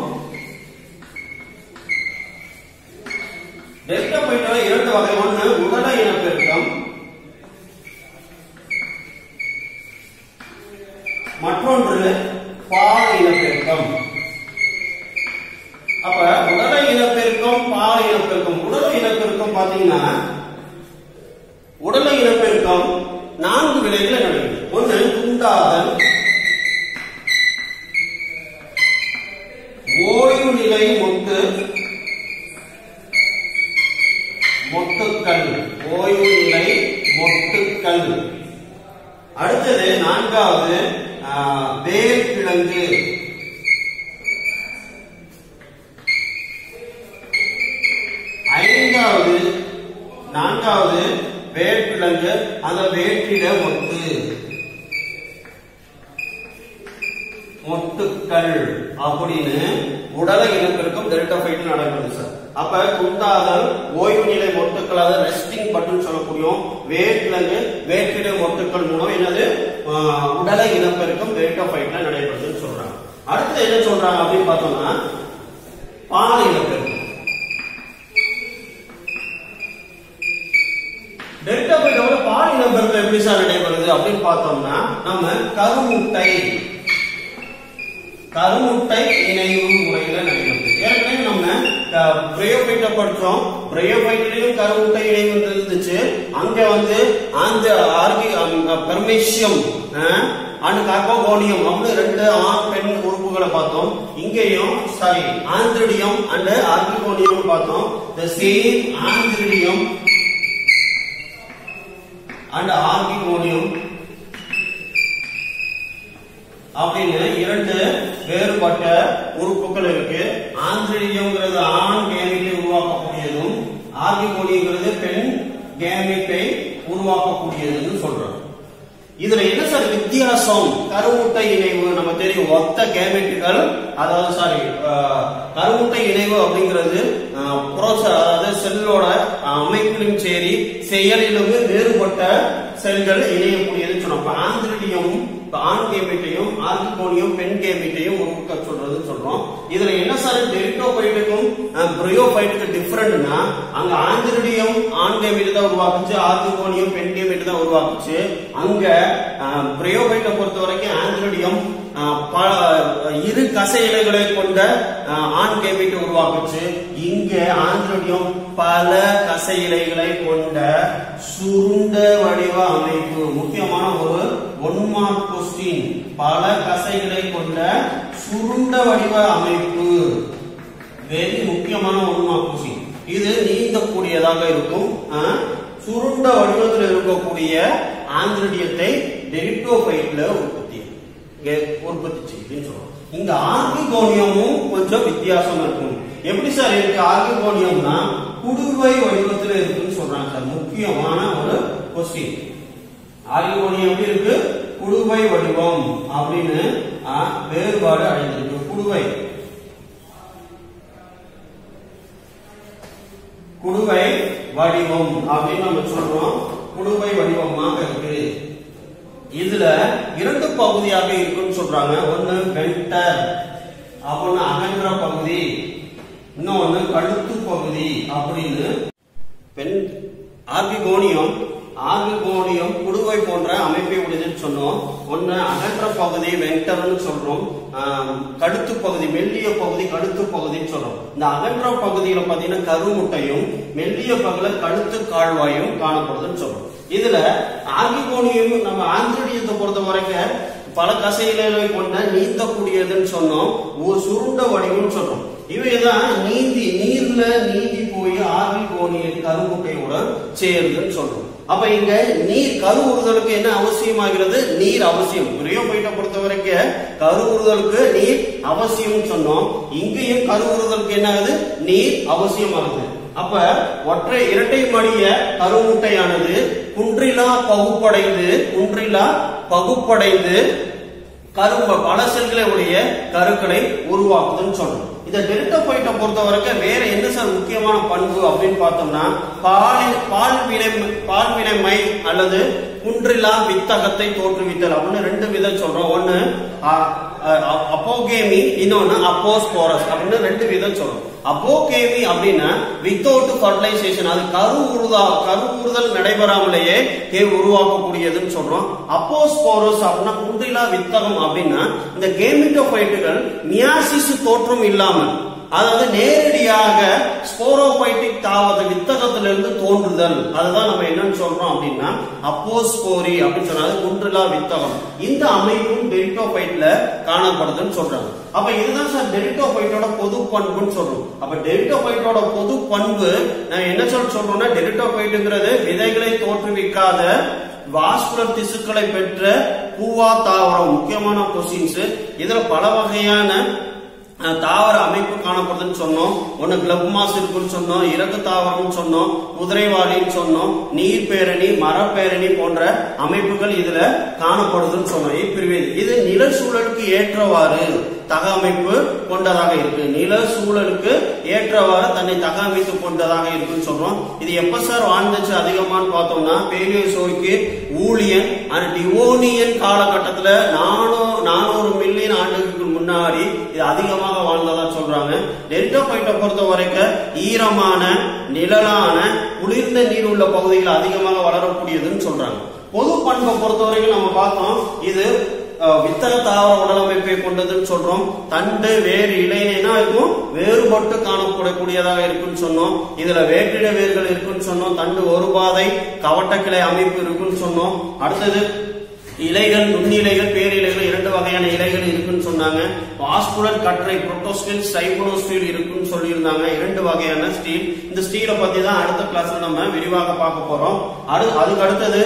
டெல்டோபைட்டோட இரண்டு வகை ஒண்ணு உடல இனப்பெருக்கம் மற்றொன்று பால இனப்பெருக்கம் அப்ப உடல இனப்பெருக்கம் பால இனப்பெருக்கம் உடல இனப்பெருக்கம் பாத்தீங்கன்னா உடலை இனப்பெருக்கம் நான்கு விலைகளை நடக்குது ஒன்று துண்டாதல் ஓய்வு நிலை மொட்டு மொட்டுக்கள் ஓய்வு நிலை மொட்டுக்கள் அடுத்தது நான்காவது ஆஹ், வேர் கிழங்கு ஐந்தாவது நான்காவது வேர்க்கிழங்கு அந்த வேற்றிட மொட்டு மொட்டுக்கள் அப்படின்னு உடல இனப்பெருக்கம் டெல்டா ஃபைட் நடக்குது சார் அப்ப குண்டாதல் ஓய்வு நிலை மொட்டுக்கள் அதாவது ரெஸ்டிங் பட்டன் சொல்லக்கூடிய வேர்க்கிழங்கு வேற்றிட மொட்டுக்கள் மூலம் என்னது ஆஹ், உடல இனப்பெருக்கம் டெல்டா ஃபைட்ல நடைபெறுதுன்னு சொல்றாங்க அடுத்து என்ன சொல்றாங்க அப்படின்னு பார்த்தோம்னா பால் இனப்பெருக்கம் டெல்டா பைட்டோட பால் இனப்பெருக்கம் எப்படி சார் நடைபெறுது அப்படின்னு பார்த்தோம்னா நம்ம கருமுட்டை கருமுட்டை இணைவு முறையில நடைபெறுது ஏற்கனவே நம்ம பிரயோபைட்டை படிச்சோம் பிரயோபைட்டிலையும் கருமுட்டை இணைவு இருந்துச்சு அங்க வந்து அந்த ஆர்கி பெர்மேசியம் அண்ட் கார்போகோனியம் அப்படின்னு ரெண்டு ஆண் பெண் உறுப்புகளை பார்த்தோம் இங்கேயும் சாரி ஆந்திரிடியம் அண்ட் ஆர்கிகோனியம் பார்த்தோம் the same antheridium and archegonium அப்படின்னு இரண்டு வேறுபட்ட உறுப்புகள் இருக்கு ஆந்திரிடியம்ங்கிறது ஆண் கேமிட்டை உருவாக்கக்கூடியதும் ஆர்கிகோனியங்கிறது பெண் கேமிட்டை உருவாக்கக்கூடியதுன்னு சொல்றோம் இதுல என்ன சார் வித்தியாசம் கருமுட்டை இணைவு நம்ம தெரியும் ஒத்த கேமெட்டுகள் அதாவது சாரி கருமுட்டை இணைவு அப்படிங்கிறது அஹ், புரோச- அதாவது செல்லோட அமைப்பிலும் சரி செயலிலும் வேறுபட்ட செல்கள் இணையக்கூடியதுன்னு சொன்னோம் இப்ப ஆந்திரிடியம் இப்ப ஆண் கேமிட்டையும் ஆர்கிகோனியம் பெண் கேமிட்டையும் உருவாக்க சொல்றதுன்னு சொல்றோம் இதுல என்ன சார் டெரிட்டோபைட்டுக்கும் பிரியோபைட்டுக்கு டிஃபரெண்ட்னா அங்க ஆந்திரிடியம் ஆண் கேமிட் தான் உருவாக்குச்சு ஆர்கிகோனியம் பெண் கேமிட் தான் உருவாக்குச்சு அங்க பிரியோபைட்டை பொறுத்த வரைக்கும் ஆந்திரிடியம் அஹ், பல இரு கசை இலைகளை கொண்ட அஹ், ஆண் கேமிட் உருவாக்குச்சு இங்க ஆந்திரிடியம் பல கசை இலைகளை கொண்ட சுருண்ட வடிவ அமைப்பு முக்கியமான ஒரு ஒன் மார்க் கொஸ்டின் பல கசைகளை கொண்ட சுருண்ட வடிவ அமைப்பு வெரி முக்கியமான ஒன் மார்க் கொஸ்டின் இது நீந்தக்கூடியதாக இருக்கும் அஹ், சுருண்ட வடிவத்தில் இருக்கக்கூடிய ஆந்திரடியத்தை டெரிட்டோபைட்ல உற்பத்தி இங்க உற்பத்தி செய்யுதுன்னு சொல்றோம் இங்க ஆர்கிகோனியமும் கொஞ்சம் வித்தியாசம் இருக்கும் எப்படி சார் இருக்கு ஆர்கிகோனியம்னா குடுவை வடிவத்துல இருக்குன்னு சொல்றாங்க சார் முக்கியமான ஒரு கொஸ்டின் ஆர்கிகோனியம் எப்படி இருக்கு குடுவை வடிவம் அப்படின்னு ஆ, வேறுபாடு அடைந்திருக்கு குடுவை குடுவை வடிவம் அப்படின்னு நம்ம சொல்றோம் குடுவை வடிவமாக இருக்கு இதுல இரண்டு பகுதியாக இருக்குன்னு சொல்றாங்க ஒண்ணு வெண்டர் அப்படின்னு அகன்ற பகுதி இன்னொன்னு கழுத்து பகுதி அப்படின்னு பெண் ஆர்கிகோனியம் ஆர்கிகோனியம் குடுவை போன்ற அமைப்பை உடையதுன்னு சொன்னோம் ஒன்னு அகன்ற பகுதி வெண்டர்னு சொல்றோம் ஆம், கழுத்து பகுதி மெல்லிய பகுதி கழுத்து பகுதின்னு சொல்றோம் இந்த அகன்ற பகுதியில பாத்தீங்கன்னா கருமுட்டையும் மெல்லிய பகுதியில கழுத்து கால்வாயும் காணப்படுதுன்னு சொல்றோம் இதுல ஆர்கிகோனியம் நம்ம ஆந்திரடியத்தை பொறுத்த வரைக்கும் பல கசைகளை கொண்ட நீந்தக்கூடியதுன்னு சொன்னோம் ஒரு சுருண்ட வடிவம்னு சொல்றோம் இவைதான் நீந்தி நீர்ல நீந்தி போய் ஆர்கிகோனிய கருமுட்டையோட சேருதுன்னு சொல்றோம் அப்ப இங்க நீர் கருவுறுதலுக்கு என்ன அவசியமாகிறது நீர் அவசியம் ரியோபைட்டை பொறுத்த வரைக்கும் கருவுறுதலுக்கு நீர் அவசியம் சொன்னோம் இங்கேயும் கருவுறுதலுக்கு என்ன ஆகுது நீர் அவசியமாகுது அப்ப ஒற்றை இரட்டை மடிய கருமுட்டையானது குன்றிலா பகுப்படைந்து குன்றிலா பகுப்படைந்து கரும்ப பல செல்களை உடைய கருக்களை உருவாக்குதுன்னு சொல்றோம் இந்த டெல்டோபைட்டை பொறுத்த வரைக்கும் வேற என்ன சார் முக்கியமான பண்பு அப்படின்னு பார்த்தோம்னா பாலில் பால் வினை பால் வினைமை அல்லது குன்றிலா வித்தகத்தை தோற்றுவித்தல் அப்படின்னு ரெண்டு விதம் சொல்றோம் ஒண்ணு அப்போகேமி இன்னொன்னு அப்போஸ்போரஸ் அப்படின்னு ரெண்டு விதம் சொல்றோம் அப்போகேமி அப்படின்னா வித்தவுட் ஃபர்டிலைசேஷன் அது கரு உருதா கரு உறுதல் நடைபெறாமலேயே கே உருவாக்கக்கூடியதுன்னு சொல்றோம் அப்போஸ்போரஸ் அப்படின்னா குன்றிலா வித்தகம் அப்படின்னா இந்த கேமிட்டோபைட்டுகள் மியாசிஸ் தோற்றம் இல்லாமல் அதாவது நேரடியாக ஸ்போரோபைட்டிக் தாவது வித்தகத்திலிருந்து தோன்றுதல் அதுதான் நம்ம என்னன்னு சொல்றோம் அப்படின்னா அப்போஸ்போரி அப்படின்னு சொன்னாது குன்றிலா வித்தகம் இந்த அமைப்பும் டெரிட்டோபைட்ல காணப்படுதுன்னு சொல்றாங்க அப்ப இதுதான் சார் டெரிட்டோபைட்டோட பொது பண்புன்னு சொல்றோம் அப்ப டெரிட்டோபைட்டோட பொது பண்பு நான் என்ன சொல்ல சொல்றோம்னா டெரிட்டோபைட்டுங்கிறது விதைகளை தோற்றுவிக்காத வாஸ்குலர் திசுக்களை பெற்ற பூவா தாவரம் முக்கியமான கொஸ்டின்ஸ் இதுல பல வகையான அஹ், தாவர அமைப்பு காணப்படுதுன்னு சொன்னோம் ஒண்ணு கிளப் மாஸ் இருக்குன்னு சொன்னோம் இறகு தாவரம்னு சொன்னோம் குதிரைவாளின்னு சொன்னோம் நீர் பேரணி மரப்பேரணி போன்ற அமைப்புகள் இதுல காணப்படுதுன்னு சொன்னோம் இப்பிரிவு இது நில சூழலுக்கு ஏற்றவாறு தக அமைப்பு கொண்டதாக இருக்கு நில சூழலுக்கு ஏற்றவாறு தன்னை தக அமைத்து கொண்டதாக இருக்குன்னு சொல்றோம் இது எப்ப சார் வாழ்ந்துச்சு அதிகமான்னு பார்த்தோம்னா பேலியோசோய்க்கு ஊழியன் அண்ட் டிவோனியன் காலகட்டத்துல நானூ நானூறு மில்லியன் ஆண்டுகளுக்கு முன்னாடி இது அதிகமாக வாழ்ந்ததா சொல்றாங்க டெல்டோபைட்டை பொறுத்த வரைக்கும் ஈரமான நிழலான குளிர்ந்த நீர் உள்ள பகுதிகள் அதிகமாக வளரக்கூடியதுன்னு சொல்றாங்க பொது பண்பை பொறுத்த வரைக்கும் நம்ம பார்த்தோம் இது அஹ், வித்தக தாவர உடலமைப்பை கொண்டதுன்னு சொல்றோம் தண்டு வேறு இலையில என்ன இருக்கும் வேறுபட்டு காணப்படக்கூடியதாக இருக்குன்னு சொன்னோம் இதுல வேற்றிட வேர்கள் இருக்குன்னு சொன்னோம் தண்டு ஒரு பாதை கவட்டக்கிளை அமைப்பு இருக்குன்னு சொன்னோம் அடுத்தது இலைகள் நுண்ணிலைகள் பேரிலைகள் இரண்டு வகையான இலைகள் இருக்குன்னு சொன்னாங்க வாஸ்குலர் கற்றை புரோட்டோஸ்டில் சைபோனோஸ்டில் இருக்குன்னு சொல்லியிருந்தாங்க இரண்டு வகையான ஸ்டீல் இந்த ஸ்டீலை பத்தி தான் அடுத்த கிளாஸ்ல நம்ம விரிவாக பார்க்க போறோம் அடு அதுக்கு அடுத்தது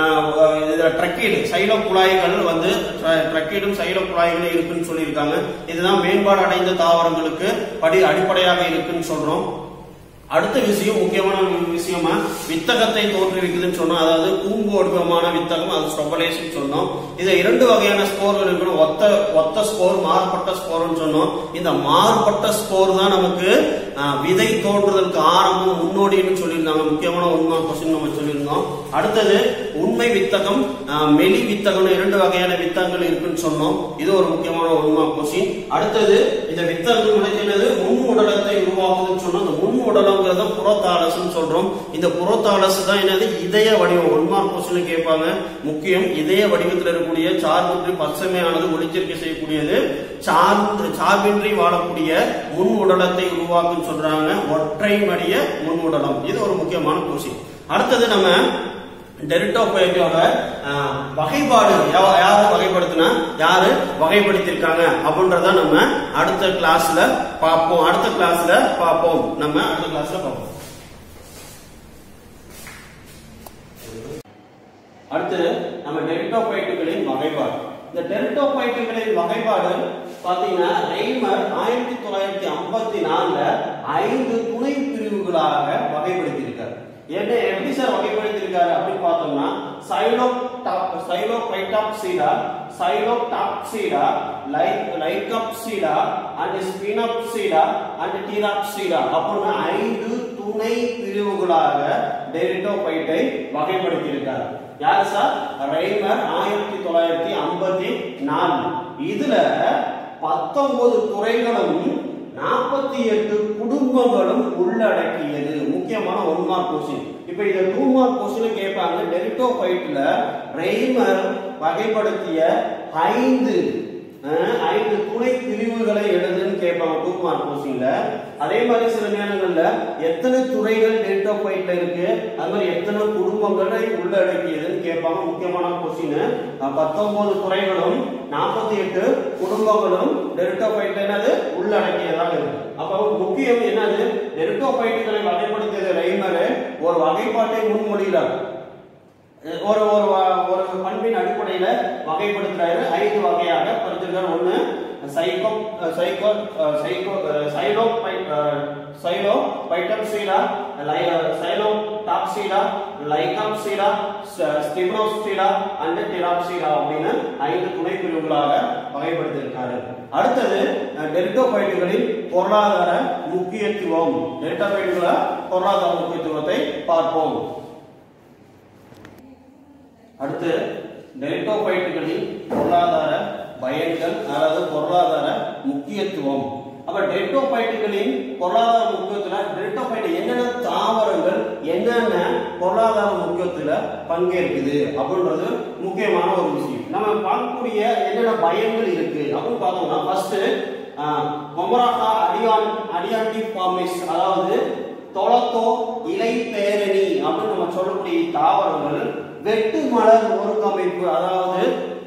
ட்ரக்கீடு சைல குழாய்கள் வந்து ட்ரக்கீடும் சைல குழாய்களும் இருக்குன்னு சொல்லியிருக்காங்க இதுதான் மேம்பாடு அடைந்த தாவரங்களுக்கு படி அடிப்படையாக இருக்குன்னு சொல்றோம் அடுத்த விஷயம் முக்கியமான விஷயமா வித்தகத்தை தோற்றுவிக்குதுன்னு சொன்னோம் அதாவது கூம்பு வடிவமான வித்தகம் அது ஸ்டொபலேஷன் சொன்னோம் இதை இரண்டு வகையான ஸ்கோர்கள் இருக்கணும் ஒத்த ஒத்த ஸ்கோர் மாறுபட்ட ஸ்கோர்னு சொன்னோம் இந்த மாறுபட்ட ஸ்கோர் தான் நமக்கு ஆஹ், விதை தோன்றுதலுக்கு ஆரம்பம் முன்னோடின்னு சொல்லியிருந்தாங்க முக்கியமான உண்மை கொஸ்டின் நம்ம சொல்லியிருந்தோம் அடுத்தது உண்மை வித்தகம் ஆஹ், மெலி வித்தகம் இரண்டு வகையான வித்தகங்கள் இருக்குன்னு சொன்னோம் இது ஒரு முக்கியமான உண்மை கொஸ்டின் அடுத்தது இந்த வித்தகம் என்னது முன் உடலத்தை உருவாக்குதுன்னு சொன்னோம் அந்த முன் உடலங்கிறத புறத்தாலஸ்ன்னு சொல்றோம் இந்த புறத்தாலஸ் தான் என்னது இதய வடிவம் ஒன் மார்க் கொஸ்டின் கேட்பாங்க முக்கியம் இதய வடிவத்தில் இருக்கக்கூடிய சார்பின்றி பசுமையானது ஒளிச்சேர்க்கை செய்யக்கூடியது சார்ந்து சார்பின்றி வாழக்கூடிய முன் உடலத்தை உருவாக்குன்னு சொல்றாங்க ஒற்றை மடிய முன் உடலம் இது ஒரு முக்கியமான கொஸ்டின் அடுத்தது நம்ம டெரிட்டோபைட்டோட வகைப்பாடு யா- யாரு வகைப்படுத்தினா யாரு வகைப்படுத்திருக்காங்க அப்படின்றத நம்ம அடுத்த கிளாஸ்ல பார்ப்போம் அடுத்த கிளாஸ்ல பார்ப்போம் நம்ம அடுத்த கிளாஸ்ல பார்ப்போம் அடுத்து நம்ம டெரிட்டோபைட்டுகளின் வகைப்பாடு இந்த டெரிட்டோபைட்டுகளின் வகைப்பாடு பாத்தீங்கன்னா ரெய்மர் ஆயிரத்தி தொள்ளாயிரத்தி ஐம்பத்தி நாலுல ஐந்து துணை பிரிவுகளாக வகைப்படுத்தியிருக்காரு என்ன எப்படி சார் வகைப்படுத்தியிருக்காரு அப்படின்னு பார்த்தோம்னா சைலோ டாப் சைலோ பைட்டாப்சீடா சைலோ டாப்சீடா லைட் Lycopsida and Sphenopsida and Pteropsida அப்படின்னு ஐந்து துணை பிரிவுகளாக டெரிட்டோபைட்டை வகைப்படுத்தியிருக்காரு யார் சார் ரைமர் ஆயிரத்தி தொள்ளாயிரத்தி ஐம்பத்தி நாலு இதுல பத்தொன்பது துறைகளும் நாற்பத்தி எட்டு குடும்பங்களும் உள்ளடக்கியது முக்கியமான ஒன் மார்க் கொஸ்டின் இப்ப இத டூ மார்க் கொஸ்டின் கேட்பாங்க டெரிட்டோபைட்ல ரெய்மர் வகைப்படுத்திய ஐந்து அஹ், ஐந்து துணை பிரிவுகளை எழுதுன்னு கேட்பாங்க டூ மார்க் கொஸ்டின்ல அதே மாதிரி சில நேரங்கள்ல எத்தனை துறைகள் டெரிட்டோபைட்ல இருக்கு அது மாதிரி எத்தனை குடும்பங்களை உள்ளடக்கியதுன்னு கேட்பாங்க முக்கியமான கொஸ்டின் பத்தொன்பது துறைகளும் நாற்பத்தி எட்டு குடும்பங்களும் டெரிட்டோபைட்ல என்னது உள்ளடக்கியதாக இருக்கு அப்ப முக்கியம் என்னது டெரிட்டோபைட்டுகளை வகைப்படுத்தியது ரைமர் ஒரு வகைப்பாட்டை முன்மொழிகிறார் ஒரு ஒரு வ- ஒரு பண்பின் அடிப்படையில வகைப்படுத்துறாரு ஐந்து வகையாக படுத்திருக்காரு ஒண்ணு சைக்கோ சைக்கோ சைக்கோ சைலோ Psilophytopsida Psilotopsida Lycopsida Sphenopsida and Pteropsida அப்படின்னு ஐந்து துணை பிரிவுகளாக வகைப்படுத்தியிருக்காரு அடுத்தது டெரிட்டோபைட்டுகளின் பொருளாதார முக்கியத்துவம் டெரிட்டோபைட்டுகள பொருளாதார முக்கியத்துவத்தை பார்ப்போம் அடுத்து டெரிட்டோபைட்டுகளின் பொருளாதார பயன்கள் அதாவது பொருளாதார முக்கியத்துவம் அப்ப டெரிட்டோபைட்டுகளின் பொருளாதார முக்கியத்துல டெரிட்டோபைட் என்னென்ன தாவரங்கள் என்னென்ன பொருளாதார முக்கியத்துல பங்கேற்குது அப்படின்றது முக்கியமான ஒரு விஷயம் நம்ம பார்க்கக்கூடிய என்னென்ன பயன்கள் இருக்கு அப்படின்னு பார்த்தோம்னா ஃபர்ஸ்ட் கொமராக்கா அடியான் அடியாண்டி பாமிஸ் அதாவது தொளத்தோ இலை பேரணி அப்படின்னு நம்ம சொல்லக்கூடிய தாவரங்கள் வெட்டு மலர் ஒருங்கமைப்பு அதாவது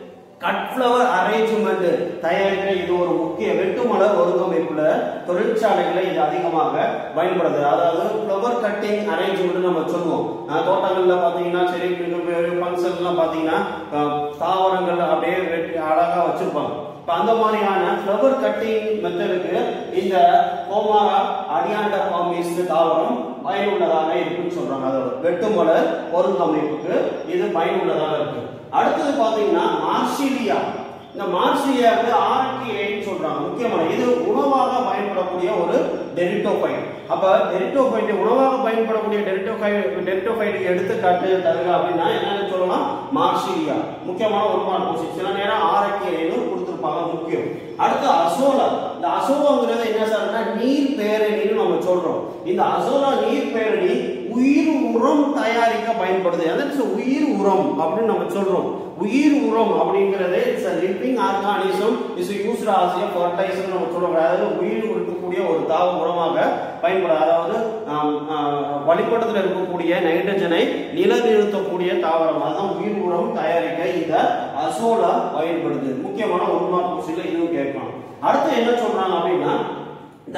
கட் ஃப்ளவர் அரேஞ்ச்மெண்ட் தயாரிக்க இது ஒரு முக்கிய வெட்டு மலர் ஒருங்கமைப்புல தொழிற்சாலைகளை இது அதிகமாக பயன்படுது அதாவது ஃப்ளவர் கட்டிங் அரேஞ்ச்மெண்ட் நம்ம சொல்லுவோம் அஹ் தோட்டங்கள்ல பாத்தீங்கன்னா சரி ஃபங்க்ஷன்லாம் பாத்தீங்கன்னா அஹ் தாவரங்கள் அப்படியே வெட்டி அழகா வச்சிருப்பாங்க இப்ப அந்த மாதிரியான ஃப்ளவர் கட்டிங் மெத்தடுக்கு இந்த கோமாரா அடியாண்ட பாமிஸ் தாவரம் பயனுள்ளதாக இருக்குன்னு சொல்றாங்க அதோட வெட்டுமலர் பொருந்தமைப்புக்கு இது பயனுள்ளதாக இருக்கு அடுத்தது பாத்தீங்கன்னா மார்சிலியா இந்த மார்சிலியா வந்து ஆர்கிஐன்னு சொல்றாங்க முக்கியமான இது உணவாக பயன்படக்கூடிய ஒரு டெரிட்டோபைட் அப்ப டெரிட்டோபைட் உணவாக பயன்படக்கூடிய டெரிட்டோபைட் டெரிட்டோபைட் எடுத்துக்காட்டு தருக அப்படின்னா என்னன்னு சொல்லலாம் மார்சிலியா முக்கியமான ஒரு மார்க் சில நேரம் ஆர்கிஐன்னு கொடுத்திருப்பாங்க முக்கியம் அடுத்து அசோலா இந்த அசோலாங்கிறது என்ன சார்னா நீர் பேரணின்னு நம்ம சொல்றோம் இந்த அசோலா நீர் பேரணி உயிர் உரம் தயாரிக்க பயன்படுது அதாவது உயிர் உரம் அப்படின்னு நம்ம சொல்றோம் உயிர் உரம் அப்படிங்கிறது it's living organism is used as a fertiliser நம்ம சொல்றோம் அதாவது உயிர் இருக்கக்கூடிய ஒரு தாவ உரமாக பயன்படும் அதாவது ஆம், ஆ, வளிமண்டலத்தில் இருக்கக்கூடிய நைட்ரஜனை நிலநிறுத்தக்கூடிய தாவரம் அதுதான் உயிர் உரம் தயாரிக்க இந்த அசோலா பயன்படுது முக்கியமான உண்மார் கொஸ்டின்ல இதுவும் கேட்கலாம் அடுத்து என்ன சொல்றாங்க அப்படின்னா இந்த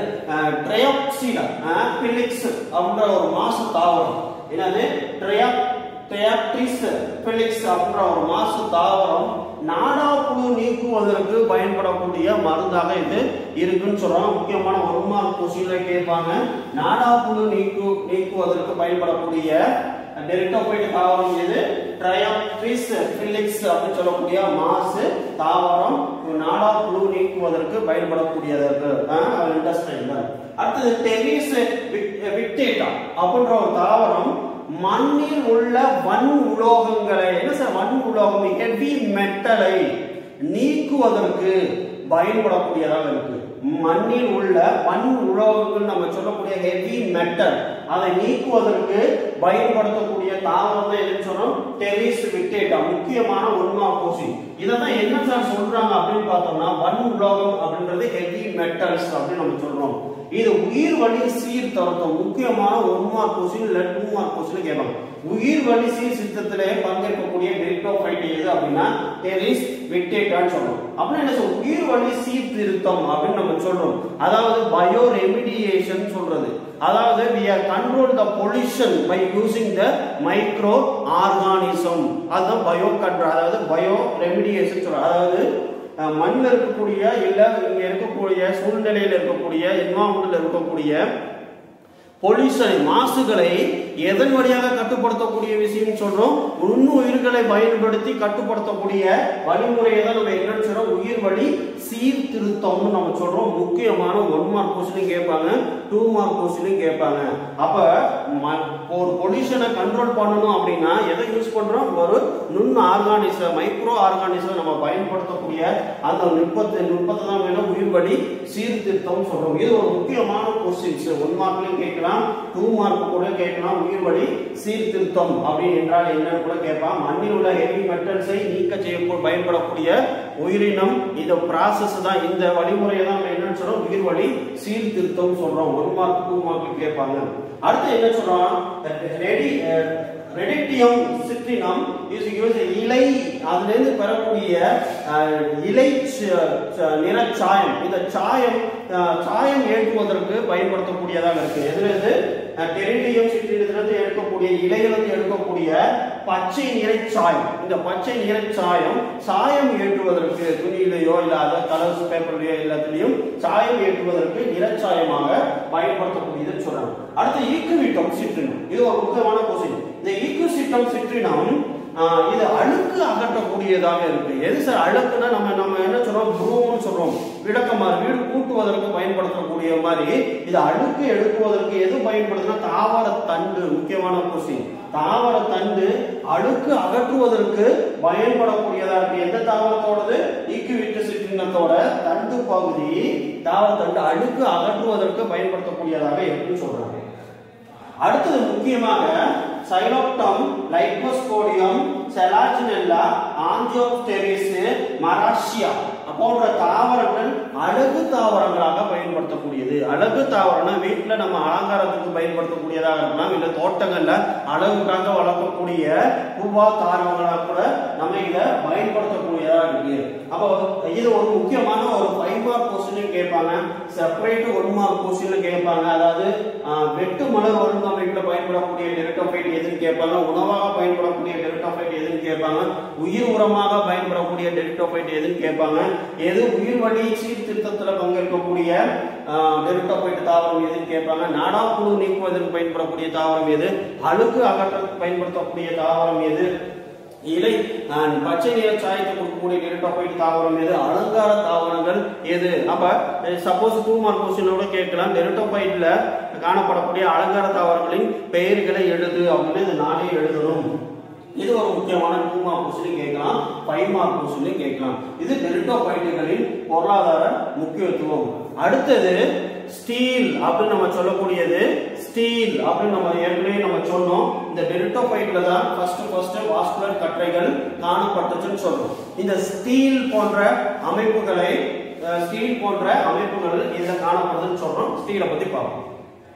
ட்ரையாப்சிடா பிலிக்ஸ் அப்படின்ற ஒரு மாசு தாவரம் என்னது ட்ரையா ட்ரையாப்டிஸ் பிலிக்ஸ் அப்படின்ற ஒரு மாசு தாவரம் நாடா புழு நீக்குவதற்கு பயன்படக்கூடிய மருந்தாக இது இருக்குன்னு சொல்றாங்க முக்கியமான ஒரு மார்க் கொஸ்டின்ல கேட்பாங்க நாடா புழு நீக்கு நீக்குவதற்கு பயன்படக்கூடிய டெரிட்டோபைட் தாவரம் இது ட்ரையாப்டிஸ் பிலிக்ஸ் அப்படின்னு சொல்லக்கூடிய மாசு தாவரம் நாடா புழு நீக்குவதற்கு பயன்படக்கூடியதற்கு இண்டஸ்ட்ரி அடுத்தது டெரிஸ் விக்டேட்டா அப்படின்ற ஒரு தாவரம் மண்ணில் உள்ள வன் உலோகங்களை என்ன சார் வன் உலோகம் ஹெவி மெட்டலை நீக்குவதற்கு பயன்படக்கூடியதாக இருக்கு மண்ணில் உள்ள வன் உலோகங்கள் நம்ம சொல்லக்கூடிய ஹெவி மெட்டல் அதை நீக்குவதற்கு பயன்படுத்தக்கூடிய தாவரம் தான் எதுன்னு சொன்னோம் டெரிஸ் விக்டேட்டா முக்கியமான உண்மா பூசி இதை தான் என்ன சார் சொல்றாங்க அப்படின்னு பார்த்தோம்னா வன் உலோகம் அப்படின்றது ஹெவி மெட்டல்ஸ் அப்படின்னு நம்ம சொல்றோம் இது உயிர் வழி சீர்திருத்தம் முக்கியமான ஒன் மார்க் கொஸ்டின் இல்ல டூ மார்க் கொஸ்டின் கேட்பாங்க உயிர் வழி சீர்திருத்தத்திலே பங்கேற்கக்கூடிய டெரிட்டோஃபைட் எது அப்படின்னா டெரிஸ் விட்டேட்டான்னு சொல்றோம் அப்படின்னா என்ன சொல்றோம் உயிர் வழி சீர்திருத்தம் அப்படின்னு நம்ம சொல்றோம் அதாவது பயோ ரெமிடியேஷன் சொல்றது அதாவது we are control the pollution by using the micro organism அதுதான் பயோ கண்ட்ரோல் அதாவது பயோ ரெமிடியேஷன் சொல்றோம் அதாவது அஹ், மண்ணில் இருக்கக்கூடிய இல்ல இங்க இருக்கக்கூடிய சூழ்நிலையில் இருக்கக்கூடிய என்வாமெண்ட்ல இருக்கக்கூடிய பொல்யூஷனை மாசுகளை எதன் வழியாக கட்டுப்படுத்தக்கூடிய விஷயம் சொல்றோம் நுண்ணுயிர்களை பயன்படுத்தி கட்டுப்படுத்தக்கூடிய வழிமுறையை தான் நம்ம என்னன்னு சொல்றோம் உயிர் வழி சீர்திருத்தம்னு நம்ம சொல்றோம் முக்கியமான ஒன் மார்க் கொஸ்டின் கேட்பாங்க டூ மார்க் கொஸ்டின் கேட்பாங்க அப்ப ம- ஒரு பொல்யூஷனை கண்ட்ரோல் பண்ணணும் அப்படின்னா எதை யூஸ் பண்றோம் ஒரு நுண் ஆர்கானிசம் மைக்ரோ ஆர்கானிசம் நம்ம பயன்படுத்தக்கூடிய அந்த நுட்பத்தை நுட்பத்தை தான் வேணும் உயிர் வழி சீர்திருத்தம் சொல்றோம் இது ஒரு முக்கியமான கொஸ்டின்ஸ் ஒன் மார்க்லயும் கேட்கலாம் டூ மார்க் கூட கேட்கலாம் உயிர் வழி சீர்திருத்தம் அப்படின்னு என்றால் என்னன்னு கூட கேட்பான் மண்ணில் உள்ள ஹெவி மெட்டல்ஸை நீக்க செய்ய பயன்படக்கூடிய உயிரினம் இந்த ப்ராசஸ் தான் இந்த வழிமுறையை தான் நம்ம என்னன்னு சொல்றோம் உயிர் வழி சீர்திருத்தம் சொல்றோம் ஒன் மார்க் டூ மார்க் கேட்பாங்க அடுத்து என்ன சொல்றோம் ரெடி ரெடிட்டியம் சிட்ரினம் இஸ் யூஸ் இலை அதிலிருந்து பெறக்கூடிய அஹ், இலை ச- ச- நிறச்சாயம் இந்த சாயம் அஹ், சாயம் ஏற்றுவதற்கு பயன்படுத்தக்கூடியதாக இருக்கு எதுல இருந்து டெரிட்டியம் சிட்ரினத்திலிருந்து எடுக்கக்கூடிய இலையிலிருந்து எடுக்கக்கூடிய பச்சை நிறை சாயம் இந்த பச்சை நிறை சாயம் சாயம் ஏற்றுவதற்கு துணியிலேயோ இல்ல அதர் கலர்ஸ் பேப்பர்லயோ எல்லாத்துலயும் சாயம் ஏற்றுவதற்கு நிறச்சாயமாக பயன்படுத்தக்கூடியது சொல்றாங்க அடுத்து ஈக்குவிட்டம் சிட்ரினம் இது ஒரு முக்கியமான கொஸ்டின் இந்த ஈக்குசிட்டம் சிட்ரினம் ஆஹ், இது அழுக்கு அகற்றக்கூடியதாக இருக்கு எது சார் அழுக்குன்னா நம்ம நம்ம என்ன சொல்றோம் ப்ரூம்னு சொல்றோம் விளக்கமாறு வீடு கூட்டுவதற்கு பயன்படுத்தக்கூடிய மாதிரி இது அழுக்கு எடுக்குவதற்கு எது பயன்படுதுன்னா தாவர தண்டு முக்கியமான கொஸ்டின் தாவர தண்டு அழுக்கு அகற்றுவதற்கு பயன்படக்கூடியதா இருக்கு எந்த தாவரத்தோடது ஈக்குவிட்டு சிற்றினத்தோட தண்டு பகுதி தாவர தண்டு அழுக்கு அகற்றுவதற்கு பயன்படுத்தக்கூடியதாக இருக்குன்னு சொல்றாங்க அடுத்தது முக்கியமாக சைலோப்டம் லைகோஸ்போடியம் செலாஜினெல்லா ஆஞ்சியோப்டெரிஸ் மராஷியா போன்ற தாவரங்கள் அழகு தாவரங்களாக பயன்படுத்தக்கூடியது அழகு தாவரம்னா வீட்டுல நம்ம அலங்காரத்துக்கு பயன்படுத்தக்கூடியதாக இருக்கலாம் இல்ல தோட்டங்கள்ல அழகுக்காக வளர்க்கக்கூடிய பூவா தாவரங்களாக கூட நம்ம இத பயன்படுத்தக்கூடியதா இருக்கு அப்போ இது ஒரு முக்கியமான ஒரு ஃபைவ் மார்க் கொஸ்டின் கேட்பாங்க செப்பரேட் ஒன் மார்க் கொஸ்டின் கேட்பாங்க அதாவது ஆஹ், வெட்டு மலர் ஒழுங்கமைப்புல பயன்படக்கூடிய டெரிட்டோஃபைட் எதுன்னு கேட்பாங்க உணவாக பயன்படக்கூடிய டெரிட்டோஃபைட் எதுன்னு கேட்பாங்க உயிர் உரமாக பயன்படக்கூடிய டெரிட்டோஃபைட் எதுன்னு கேட்பாங்க எது உயிர் வழி சீர்திருத்தத்துல பங்கேற்கக்கூடிய டெரிட்டோஃபைட் தாவரம் எதுன்னு கேட்பாங்க நாடாப்புழு நீக்குவதற்கு பயன்படக்கூடிய தாவரம் எது அழுக்கு அகற்ற பயன்படுத்தக்கூடிய தாவரம் எது இலை அஹ், பச்சை நிற சாயத்தை கொடுக்கக்கூடிய டெரிட்டோஃபைட் தாவரம் எது அலங்கார தாவரங்கள் எது அப்ப சப்போஸ் டூ மார்க் கொஸ்டினோட கேட்கலாம் டெரிட்டோஃபைட்ல காணப்படக்கூடிய அலங்கார தாவரங்களின் பெயர்களை எழுது அப்படின்னு இந்த நாளே எழுதணும் இது ஒரு முக்கியமான டூ மார்க் கொஸ்டின் கேட்கலாம் ஃபைவ் மார்க் கொஸ்டின் கேட்கலாம் இது டெரிட்டோஃபைட்டுகளின் பொருளாதார முக்கியத்துவம் அடுத்தது ஸ்டீல் அப்படின்னு நம்ம சொல்லக்கூடியது ஸ்டீல் அப்படின்னு நம்ம ஏற்கனவே நம்ம சொன்னோம் இந்த டெரிட்டோஃபைட்ல தான் ஃபர்ஸ்ட் ஃபர்ஸ்ட் வாஸ்குலர் கற்றைகள் காணப்பட்டுச்சுன்னு சொல்றோம் இந்த ஸ்டீல் போன்ற அமைப்புகளை ஸ்டீல் போன்ற அமைப்புகள் இதுல காணப்படுதுன்னு சொல்றோம் ஸ்டீலை பத்தி பார்ப்போம்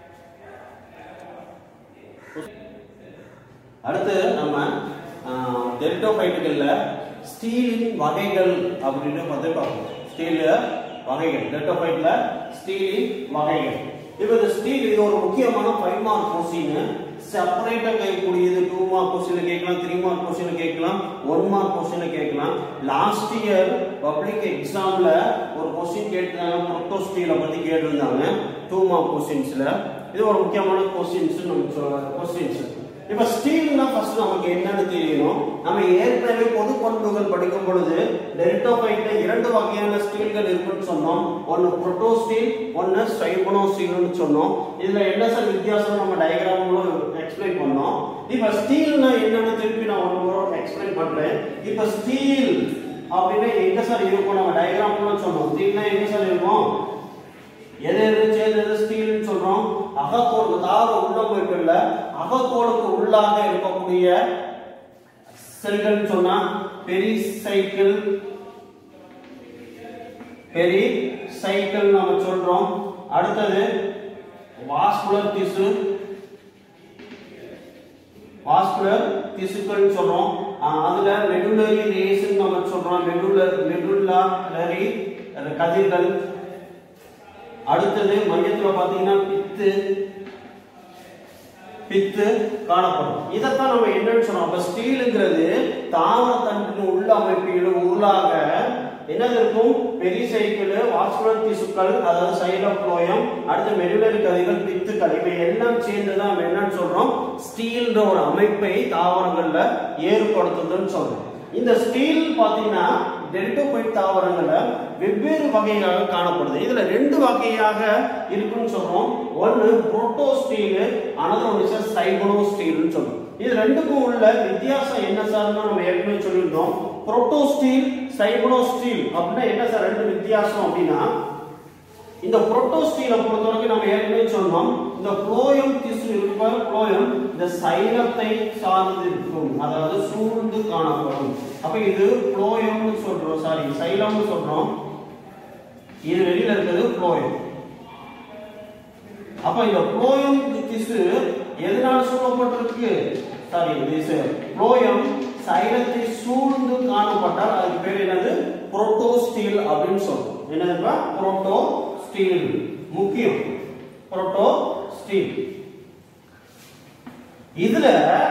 அடுத்து நம்ம டெரிட்டோஃபைட்டுகள்ல ஸ்டீலின் வகைகள் அப்படின்னு பார்த்து பார்ப்போம் ஸ்டீல் வகைகள் டெரிட்டோஃபைட்ல ஸ்டீலின் வகைகள் இப்போ இந்த ஸ்டீல் இது ஒரு முக்கியமான ஃபைவ் மார்க் கொஸ்டின் செப்பரேட்டா கேட்கக்கூடியது டூ மார்க் கொஸ்டின் கேட்கலாம் த்ரீ மார்க் கொஸ்டின் கேட்கலாம் ஒன் மார்க் கொஸ்டின் கேட்கலாம் லாஸ்ட் இயர் பப்ளிக் எக்ஸாம்ல ஒரு கொஸ்டின் கேட்டிருந்தாங்க புரோட்டோ ஸ்டீலை பத்தி கேட்டிருந்தாங்க டூ மார்க் கொஸ்டின்ஸ்ல இது ஒரு முக்கியமான கொஸ்டின்ஸ் நம்ம கொஸ்டின்ஸ் இப்ப ஸ்டீல்னா ஃபர்ஸ்ட் நமக்கு என்னன்னு தெரியணும் நம்ம ஏற்கனவே பொது பண்புகள் படிக்கும் பொழுது டெரிட்டோஃபைட்ல இரண்டு வகையான ஸ்டீல்கள் இருக்குன்னு சொன்னோம் ஒன்னு புரோட்டோ ஸ்டீல் ஒன்னு ஸ்டைபனோ ஸ்டீல்னு சொன்னோம் இதுல என்ன சார் வித்தியாசம் நம்ம டயகிராம்ல எக்ஸ்பிளைன் பண்ணோம் இப்ப ஸ்டீல்னா என்னன்னு திருப்பி நான் ஒரு முறை எக்ஸ்பிளைன் பண்றேன் இப்ப ஸ்டீல் அப்படின்னா எங்க சார் இருக்கும் நம்ம டயகிராம்ல சொன்னோம் ஸ்டீல்னா எங்க சார் இருக்கும் எது எது சேர்ந்து எது ஸ்டீல்னு சொல்றோம் அகத்தோடு தாவர உள்ளமைப்புல அகத்தோலுக்கு உள்ளாக இருக்கக்கூடிய செல்கள் சொன்னா பெரி சைக்கிள் பெரி சைக்கிள் நம்ம சொல்றோம் அடுத்தது வாஸ்குலர் திசு வாஸ்குலர் திசுக்கள் சொல்றோம் ஆஹ் அதுல மெடுலரி ரேஸ் நம்ம சொல்றோம் மெடுலர் மெடுலரி கதிர்கள் அடுத்தது மையத்துல பாத்தீங்கன்னா பித்து பித்து காணப்படும் இதைத்தான் நம்ம என்னன்னு சொன்னோம் அப்ப ஸ்டீலுங்கிறது தாவர தண்டின் உள்ள அமைப்பில் உள்ளாக என்னது இருக்கும் பெரிசைக்கிள் வாஸ்குலர் திசுக்கள் அதாவது சைலோப்ளோயம் அடுத்து மெடுலரி கதிர்கள் பித்துக்கள் இவை எல்லாம் சேர்ந்து தான் நம்ம என்னன்னு சொல்றோம் ஸ்டீல்ன்ற ஒரு அமைப்பை தாவரங்கள்ல ஏற்படுத்துதுன்னு சொல்றோம் இந்த ஸ்டீல் பாத்தீங்கன்னா டெல்டோபைட் தாவரங்கள்ல வெவ்வேறு வகையாக காணப்படுது இதுல ரெண்டு வகையாக இருக்குன்னு சொல்றோம் ஒன்னு protostele another one is சைபனோ ஸ்டீல்னு சொல்றோம் இது ரெண்டுக்கும் உள்ள வித்தியாசம் என்ன சார்னு நம்ம ஏற்கனவே சொல்லியிருந்தோம் புரோட்டோ ஸ்டீல் சைபனோ ஸ்டீல் அப்படின்னா என்ன சார் ரெண்டு வித்தியாசம் அப்படின்னா இந்த புரோட்டோஸ்டீலை பொறுத்தவரைக்கும் நம்ம ஏற்கனவே சொன்னோம் இந்த புளோயம் திசு இருப்ப புளோயம் இந்த சைலத்தை சார்ந்து இருக்கும் அதாவது சூழ்ந்து காணப்படும் அப்ப இது புளோயம்னு சொல்றோம் சாரி சைலம்னு சொல்றோம் இது வெளியில இருக்கிறது புளோயம் அப்ப இந்த புளோயம் திசு எதனால சூழப்பட்டிருக்கு சாரி திசு புளோயம் சைலத்தை சூழ்ந்து காணப்பட்டால் அதுக்கு பேர் என்னது புரோட்டோஸ்டீல் அப்படின்னு சொல்றோம் என்னதுப்பா புரோட்டோ ஸ்டீல் முக்கியம் புரோட்டோ ஸ்டீல் இதுல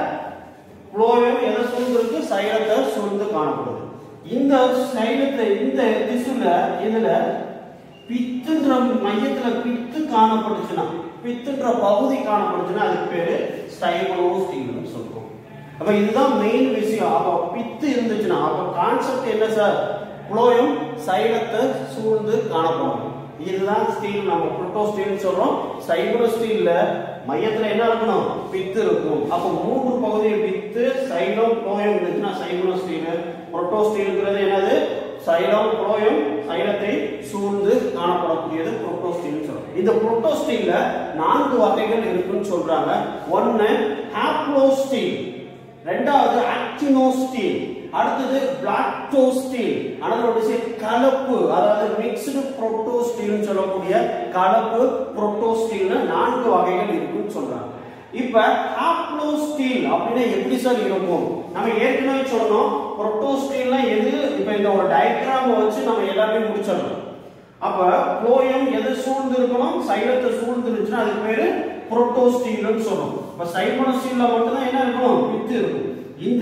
புளோயம் எதை சூழ்ந்திருக்கு சைலத்தை சூழ்ந்து காணப்படுது இந்த சைலத்தை இந்த திசுல இதுல பித்துன்ற மையத்துல பித்து காணப்பட்டுச்சுன்னா பித்துன்ற பகுதி காணப்பட்டுச்சுன்னா அதுக்கு பேரு ஸ்டைபனோ ஸ்டீல்னு சொல்றோம் அப்ப இதுதான் மெயின் விஷயம் அப்ப பித்து இருந்துச்சுன்னா அப்ப கான்செப்ட் என்ன சார் புளோயம் சைலத்தை சூழ்ந்து காணப்படும் இதுதான் ஸ்டீல் நம்ம புரோட்டோ ஸ்டீல் சொல்றோம் சைபரோ ஸ்டீல்ல மையத்துல என்ன இருக்கணும் பித்து இருக்கும் அப்ப மூன்று பகுதியில் பித்து சைலம் புளோயம் இருந்துச்சுன்னா சைபரோ ஸ்டீல் புரோட்டோ ஸ்டீல்ங்கிறது என்னது சைலம் புளோயம் சைலத்தை சூழ்ந்து காணப்படக்கூடியது புரோட்டோ ஸ்டீல் சொல்றோம் இந்த புரோட்டோ ஸ்டீல்ல நான்கு வகைகள் இருக்குன்னு சொல்றாங்க ஒன்னு ஹாப்ளோ ஸ்டீல் ரெண்டாவது ஆக்டினோ ஸ்டீல் அடுத்தது பிளாக்டோ ஸ்டீல் அடுத்தது கலப்பு அதாவது மிக்ஸ்டு புரோட்டோ ஸ்டீல் சொல்லக்கூடிய கலப்பு புரோட்டோ ஸ்டீல்னு நான்கு வகைகள் இருக்குன்னு சொல்றாங்க இப்ப ஹாப்ளோ ஸ்டீல் அப்படின்னா எப்படி சார் இருக்கும் நம்ம ஏற்கனவே சொன்னோம் புரோட்டோ ஸ்டீல்னா எது இப்ப இந்த ஒரு டயக்ராம் வச்சு நம்ம எல்லாமே முடிச்சிடணும் அப்ப புளோயம் எது சூழ்ந்து இருக்கணும் சைலத்தை சூழ்ந்து இருந்துச்சுன்னா அதுக்கு பேரு புரோட்டோ ஸ்டீல்னு சொல்றோம் இப்ப சைபனோ ஸ்டீல்ல மட்டும் தான் என்ன இருக்கணும் வித்து இருக்கும் இந்த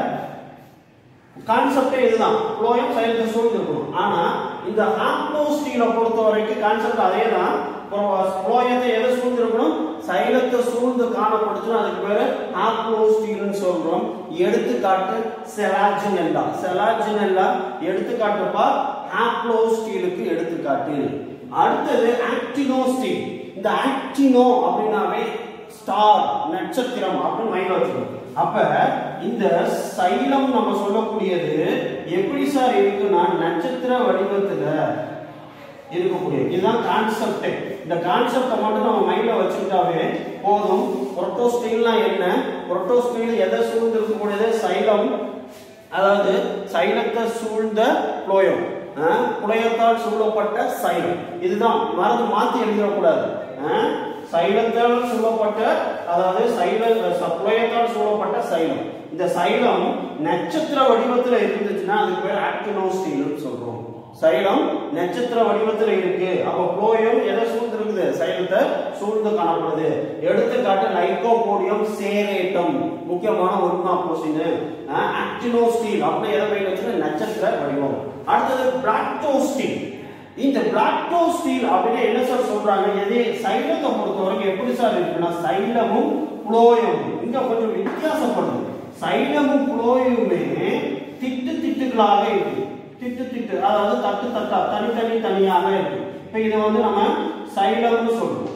கான்செப்டே இதுதான் புளோயம் சைலத்தை சூழ்ந்து இருக்கணும் ஆனா இந்த ஹாப்ளோ ஸ்டீலை பொறுத்த வரைக்கும் கான்செப்ட் அதே தான் புளோயத்தை எதை சூழ்ந்து இருக்கணும் சைலத்தை சூழ்ந்து காணப்படுச்சுன்னா அதுக்கு பேரு ஹாப்ளோ ஸ்டீல்னு சொல்றோம் எடுத்துக்காட்டு செலாஜினெல்லா செலாஜினெல்லா எடுத்துக்காட்டுப்பா ஹாப்ளோ ஸ்டீலுக்கு எடுத்துக்காட்டு அடுத்தது ஆக்டினோ ஸ்டீல் இந்த ஆக்டினோ அப்படின்னாவே ஸ்டார் நட்சத்திரம் அப்படின்னு மைண்ட்ல வச்சுக்கணும் அப்ப இந்த சைலம் நம்ம சொல்லக்கூடியது எப்படி சார் இருக்குன்னா நட்சத்திர வடிவத்துல இருக்கக்கூடியது இதுதான் கான்செப்ட் இந்த கான்செப்டை மட்டும் நம்ம மைண்ட்ல வச்சுக்கிட்டாவே போதும் புரோட்டோஸ்டீல்னா என்ன புரோட்டோஸ்டீல் எதை சூழ்ந்து இருக்கக்கூடியது சைலம் அதாவது சைலத்தை சூழ்ந்த புளோயம் புளையத்தால் சூழப்பட்ட சைலம் இதுதான் மறந்து மாத்தி எழுதிடக்கூடாது சைலத்தால் சூழப்பட்ட அதாவது சைல புளையத்தால் சூழப்பட்ட சைலம் இந்த சைலம் நட்சத்திர வடிவத்துல இருந்துச்சுன்னா அதுக்கு பேர் ஆக்டினோஸ்டீல்னு சொல்றோம் சைலம் நட்சத்திர வடிவத்துல இருக்கு அப்ப புளோயம் எதை சூழ்ந்து இருக்குது சைலத்தை சூழ்ந்து காணப்படுது எடுத்துக்காட்டு லைகோபோடியம் சேரேட்டம் முக்கியமான ஒருமாப்போசின் ஆக்டினோஸ்டீல் அப்படி எதை மைண்ட் வச்சுன்னா நட்சத்திர வடிவம் அடுத்தது பிளாக்டோஸ்டீல் இந்த பிளாக்டோ ஸ்டீல் அப்படின்னா என்ன சார் சொல்றாங்க எது சைலத்தை பொறுத்த வரைக்கும் எப்படி சார் இருக்குன்னா சைலமும் புளோயமும் இங்க கொஞ்சம் வித்தியாசப்படுது சைலமும் புளோயமுமே திட்டு திட்டுகளாக இருக்கு திட்டு திட்டு அதாவது தட்டு தட்டா தனித்தனி தனியாக இருக்கு இப்ப இதை வந்து நம்ம சைலம்னு சொல்றோம்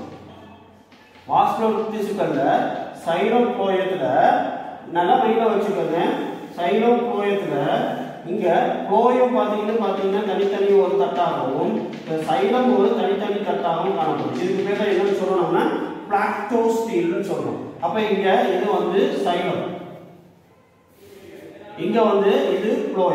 வாஸ்குலர் திசுக்கள்ல சைலம் புளோயத்துல நல்லா மைண்ட்ல வச்சுக்கோங்க சைலம் புளோயத்துல இங்க புளோயம் பாத்தீங்கன்னா பாத்தீங்கன்னா தனித்தனி ஒரு தட்டாகவும் சைலம் ஒரு தனித்தனி தட்டாகவும் காணப்படும் இதுக்கு பேர் தான் என்னன்னு சொல்றோம்னா பிளாக்டோஸ்டீல்னு சொல்றோம் அப்ப இங்க இது வந்து சைலம் இங்க வந்து இது புளோயம்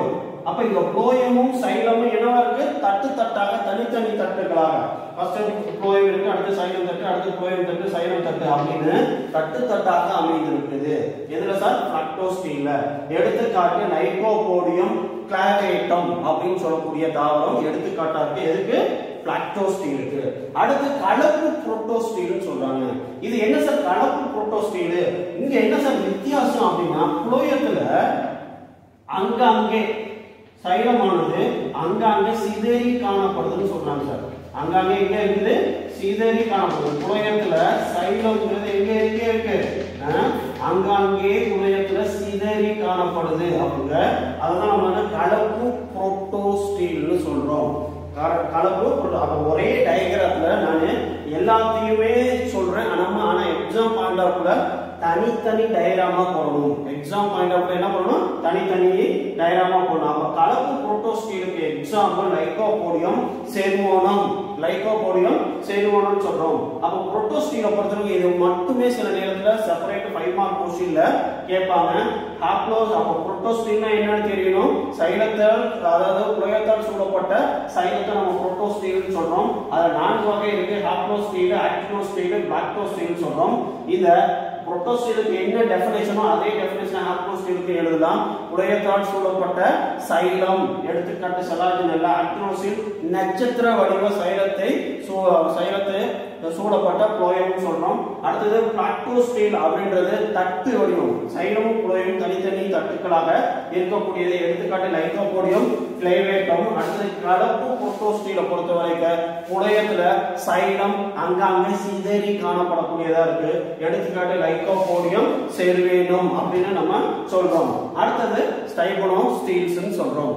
அப்ப இங்க புளோயமும் சைலமும் என்னவா இருக்கு தட்டு தட்டாக தனித்தனி தட்டுகளாக ஃபர்ஸ்ட் புளோயம் இருக்கு அடுத்து சைலம் தட்டு அடுத்து புளோயம் தட்டு சைலம் தட்டு அப்படின்னு தட்டு தட்டாக அமைந்திருக்குது எதுல சார் ஃப்ரக்டோஸ்டீல்ல எடுத்துக்காட்டு நைட்ரோபோடியம் கிளாவேட்டம் அப்படின்னு சொல்லக்கூடிய தாவரம் எடுத்துக்காட்டா இருக்கு எதுக்கு பிளாக்டோஸ்டீலுக்கு அடுத்து கலப்பு புரோட்டோஸ்டீல்னு சொல்றாங்க இது என்ன சார் கலப்பு புரோட்டோஸ்டீல் இங்க என்ன சார் வித்தியாசம் அப்படின்னா புளோயத்துல அங்கங்கே சைலமானது அங்கங்கே சிதறி காணப்படுதுன்னு சொல்றாங்க சார் அங்கங்கே எங்க இருக்குது சிதறி காணப்படுது புலயத்துல சைலம்ங்கிறது எங்க எங்க இருக்கு அஹ், அங்கங்கே புலயத்துல சிதறி காணப்படுது அப்படிங்க அதுதான் நம்ம வந்து கலப்பு புரோட்டோஸ்டீல்னு சொல்றோம் கர- கலப்பு புரோட்டோ அப்ப ஒரே டயக்ராம்ல நான் எல்லாத்தையுமே சொல்றேன் ஆனா ஆனா எக்ஸாம் பாயிண்ட் ஆஃப்ல தனித்தனி டயராமா போடணும் எக்ஸாம் பாயிண்ட் ஆஃப் என்ன பண்ணணும் தனித்தனி டயராமா போடணும் அப்ப கலப்பு புரோட்டோஸ்டீலுக்கு example Lycopodium cernuum Lycopodium cernuum சொல்றோம் அப்ப புரோட்டோஸ்டீலை பொறுத்தவரைக்கும் இது மட்டுமே சில நேரத்துல செப்பரேட் ஃபைவ் மார்க் கொஸ்டின்ல கேட்பாங்க ஹாப்ளோஸ் அப்ப புரோட்டோஸ்டீல்னா என்னன்னு தெரியணும் சைலத்தால் அதாவது புலயத்தால் சூடப்பட்ட சைலத்தை நம்ம புரோட்டோஸ்டீல்னு சொல்றோம் அதுல நான்கு வகை இருக்கு ஹாப்ளோஸ்டீல் ஆக்டினோஸ்டீல் பிளாக்டோஸ்டீல் சொல்றோம் இந்த புரோட்டோஸ்டீலுக்கு என்ன டெஃபினேஷனோ அதே டெஃபினேஷன் ஹாப்ளோஸ்டீலுக்கு எழுதலாம் உடையத்தால் சூடப்பட்ட சைலம் எடுத்துக்காட்டு செலாஜினல்ல ஆக்டினோஸ்டீல் நட்சத்திர வடிவ சைலத்தை சூ- சைலத்தை சூடப்பட்ட புளோயம் சொல்றோம் அடுத்தது பிளாக்டோஸ்டீல் அப்படின்றது தட்டு வடிவம் சைலமும் புளோயும் தனித்தனி தட்டுக்களாக இருக்கக்கூடியது எடுத்துக்காட்டு லைகோபோடியம் பிளேவேட்டம் அடுத்தது கலப்பு புரோட்டோஸ்டீலை பொறுத்த வரைக்கும் புளையத்துல சைலம் அங்கங்க சிதறி காணப்படக்கூடியதா இருக்கு எடுத்துக்காட்டு லைகோபோடியம் செர்வேனம் அப்படின்னு நம்ம சொல்றோம் அடுத்தது ஸ்டைபனோ ஸ்டீல்ஸ் சொல்றோம்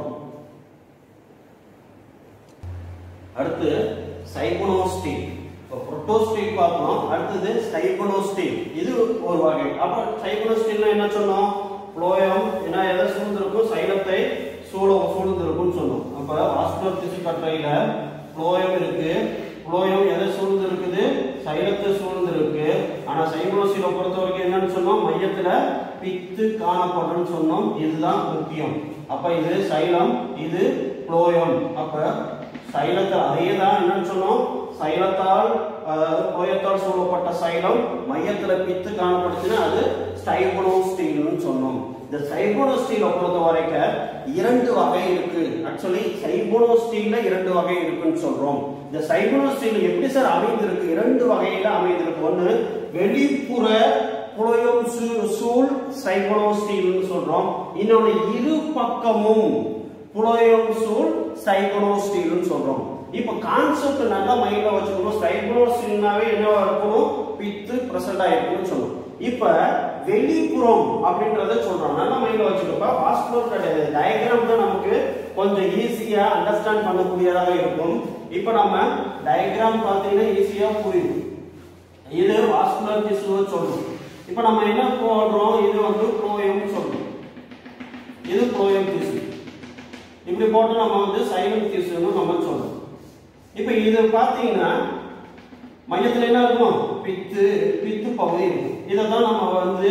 அடுத்து சைபனோஸ்டீல் இப்போ புரோட்டோஸ்டீல் பார்த்தோம் அடுத்தது ஸ்டைபனோஸ்டீல் இது ஒரு வகை அப்ப சைபனோஸ்டீல்னா என்ன சொன்னோம் புளோயம் என்ன எதை சூழ்ந்திருக்கும் சைலத்தை சூழ சூழ்ந்திருக்கும்னு சொன்னோம் அப்ப வாஸ்குலர் திசு கற்றையில புளோயம் இருக்கு புளோயம் எதை சூழ்ந்து இருக்குது சைலத்தை சூழ்ந்து இருக்கு ஆனா சைபனோஸ்டீலை பொறுத்த வரைக்கும் என்னன்னு சொன்னோம் மையத்துல பித்து காணப்படும்னு சொன்னோம் இதுதான் முக்கியம் அப்ப இது சைலம் இது புளோயம் அப்ப சைலத்தை அதே தான் என்னன்னு சொன்னோம் சைலத்தால் அதாவது புயத்தால் சூழப்பட்ட சைலம் மையத்துல பித்து காணப்படுச்சுன்னா அது ஸ்டைபோனோஸ்டீல்னு சொன்னோம் இந்த சைபோனோஸ்டீலை பொறுத்த வரைக்கும் இரண்டு வகை இருக்கு ஆக்சுவலி சைபோனோஸ்டீல்ல இரண்டு வகை இருக்குன்னு சொல்றோம் இந்த சைபோனோஸ்டீல் எப்படி சார் அமைந்திருக்கு இரண்டு வகையில அமைந்திருக்கு ஒண்ணு வெளிப்புற புலயம் சூ- சூழ் சைபோனோஸ்டீல்னு சொல்றோம் இன்னொன்னு இரு பக்கமும் புலோயம் சூழ் சைபோனோஸ்டீல்னு சொல்றோம் இப்ப கான்செப்ட் நல்லா மைண்ட்ல வச்சுக்கணும் சைபோனோஸ்டீல்னாவே என்னவா இருக்கணும் பித்து பிரசன்ட் ஆயிருக்கும்னு சொல்லணும் இப்ப வெளிப்புறம் அப்படின்றத சொல்றோம் நல்லா மைண்ட்ல வச்சுக்கப்ப வாஸ்குலர் கிடையாது டயக்ராம் தான் நமக்கு கொஞ்சம் ஈஸியா அண்டர்ஸ்டாண்ட் பண்ணக்கூடியதாக இருக்கும் இப்ப நம்ம டயக்ராம் பார்த்தீங்கன்னா ஈஸியா புரியும் இது வாஸ்குலர் டிஷ்யூ சொல்றோம் இப்ப நம்ம என்ன போடுறோம் இது வந்து புளோயம் சொல்றோம் இது புளோயம் டிஷ்யூ இப்படி போட்டு நம்ம வந்து சைலண்ட் டிஷ்யூன்னு நம்ம சொல்றோம் இப்ப இது பாத்தீங்கன்னா மையத்துல என்ன இருக்கும் பித்து பித்து பகுதி இருக்கும் இதை தான் நம்ம வந்து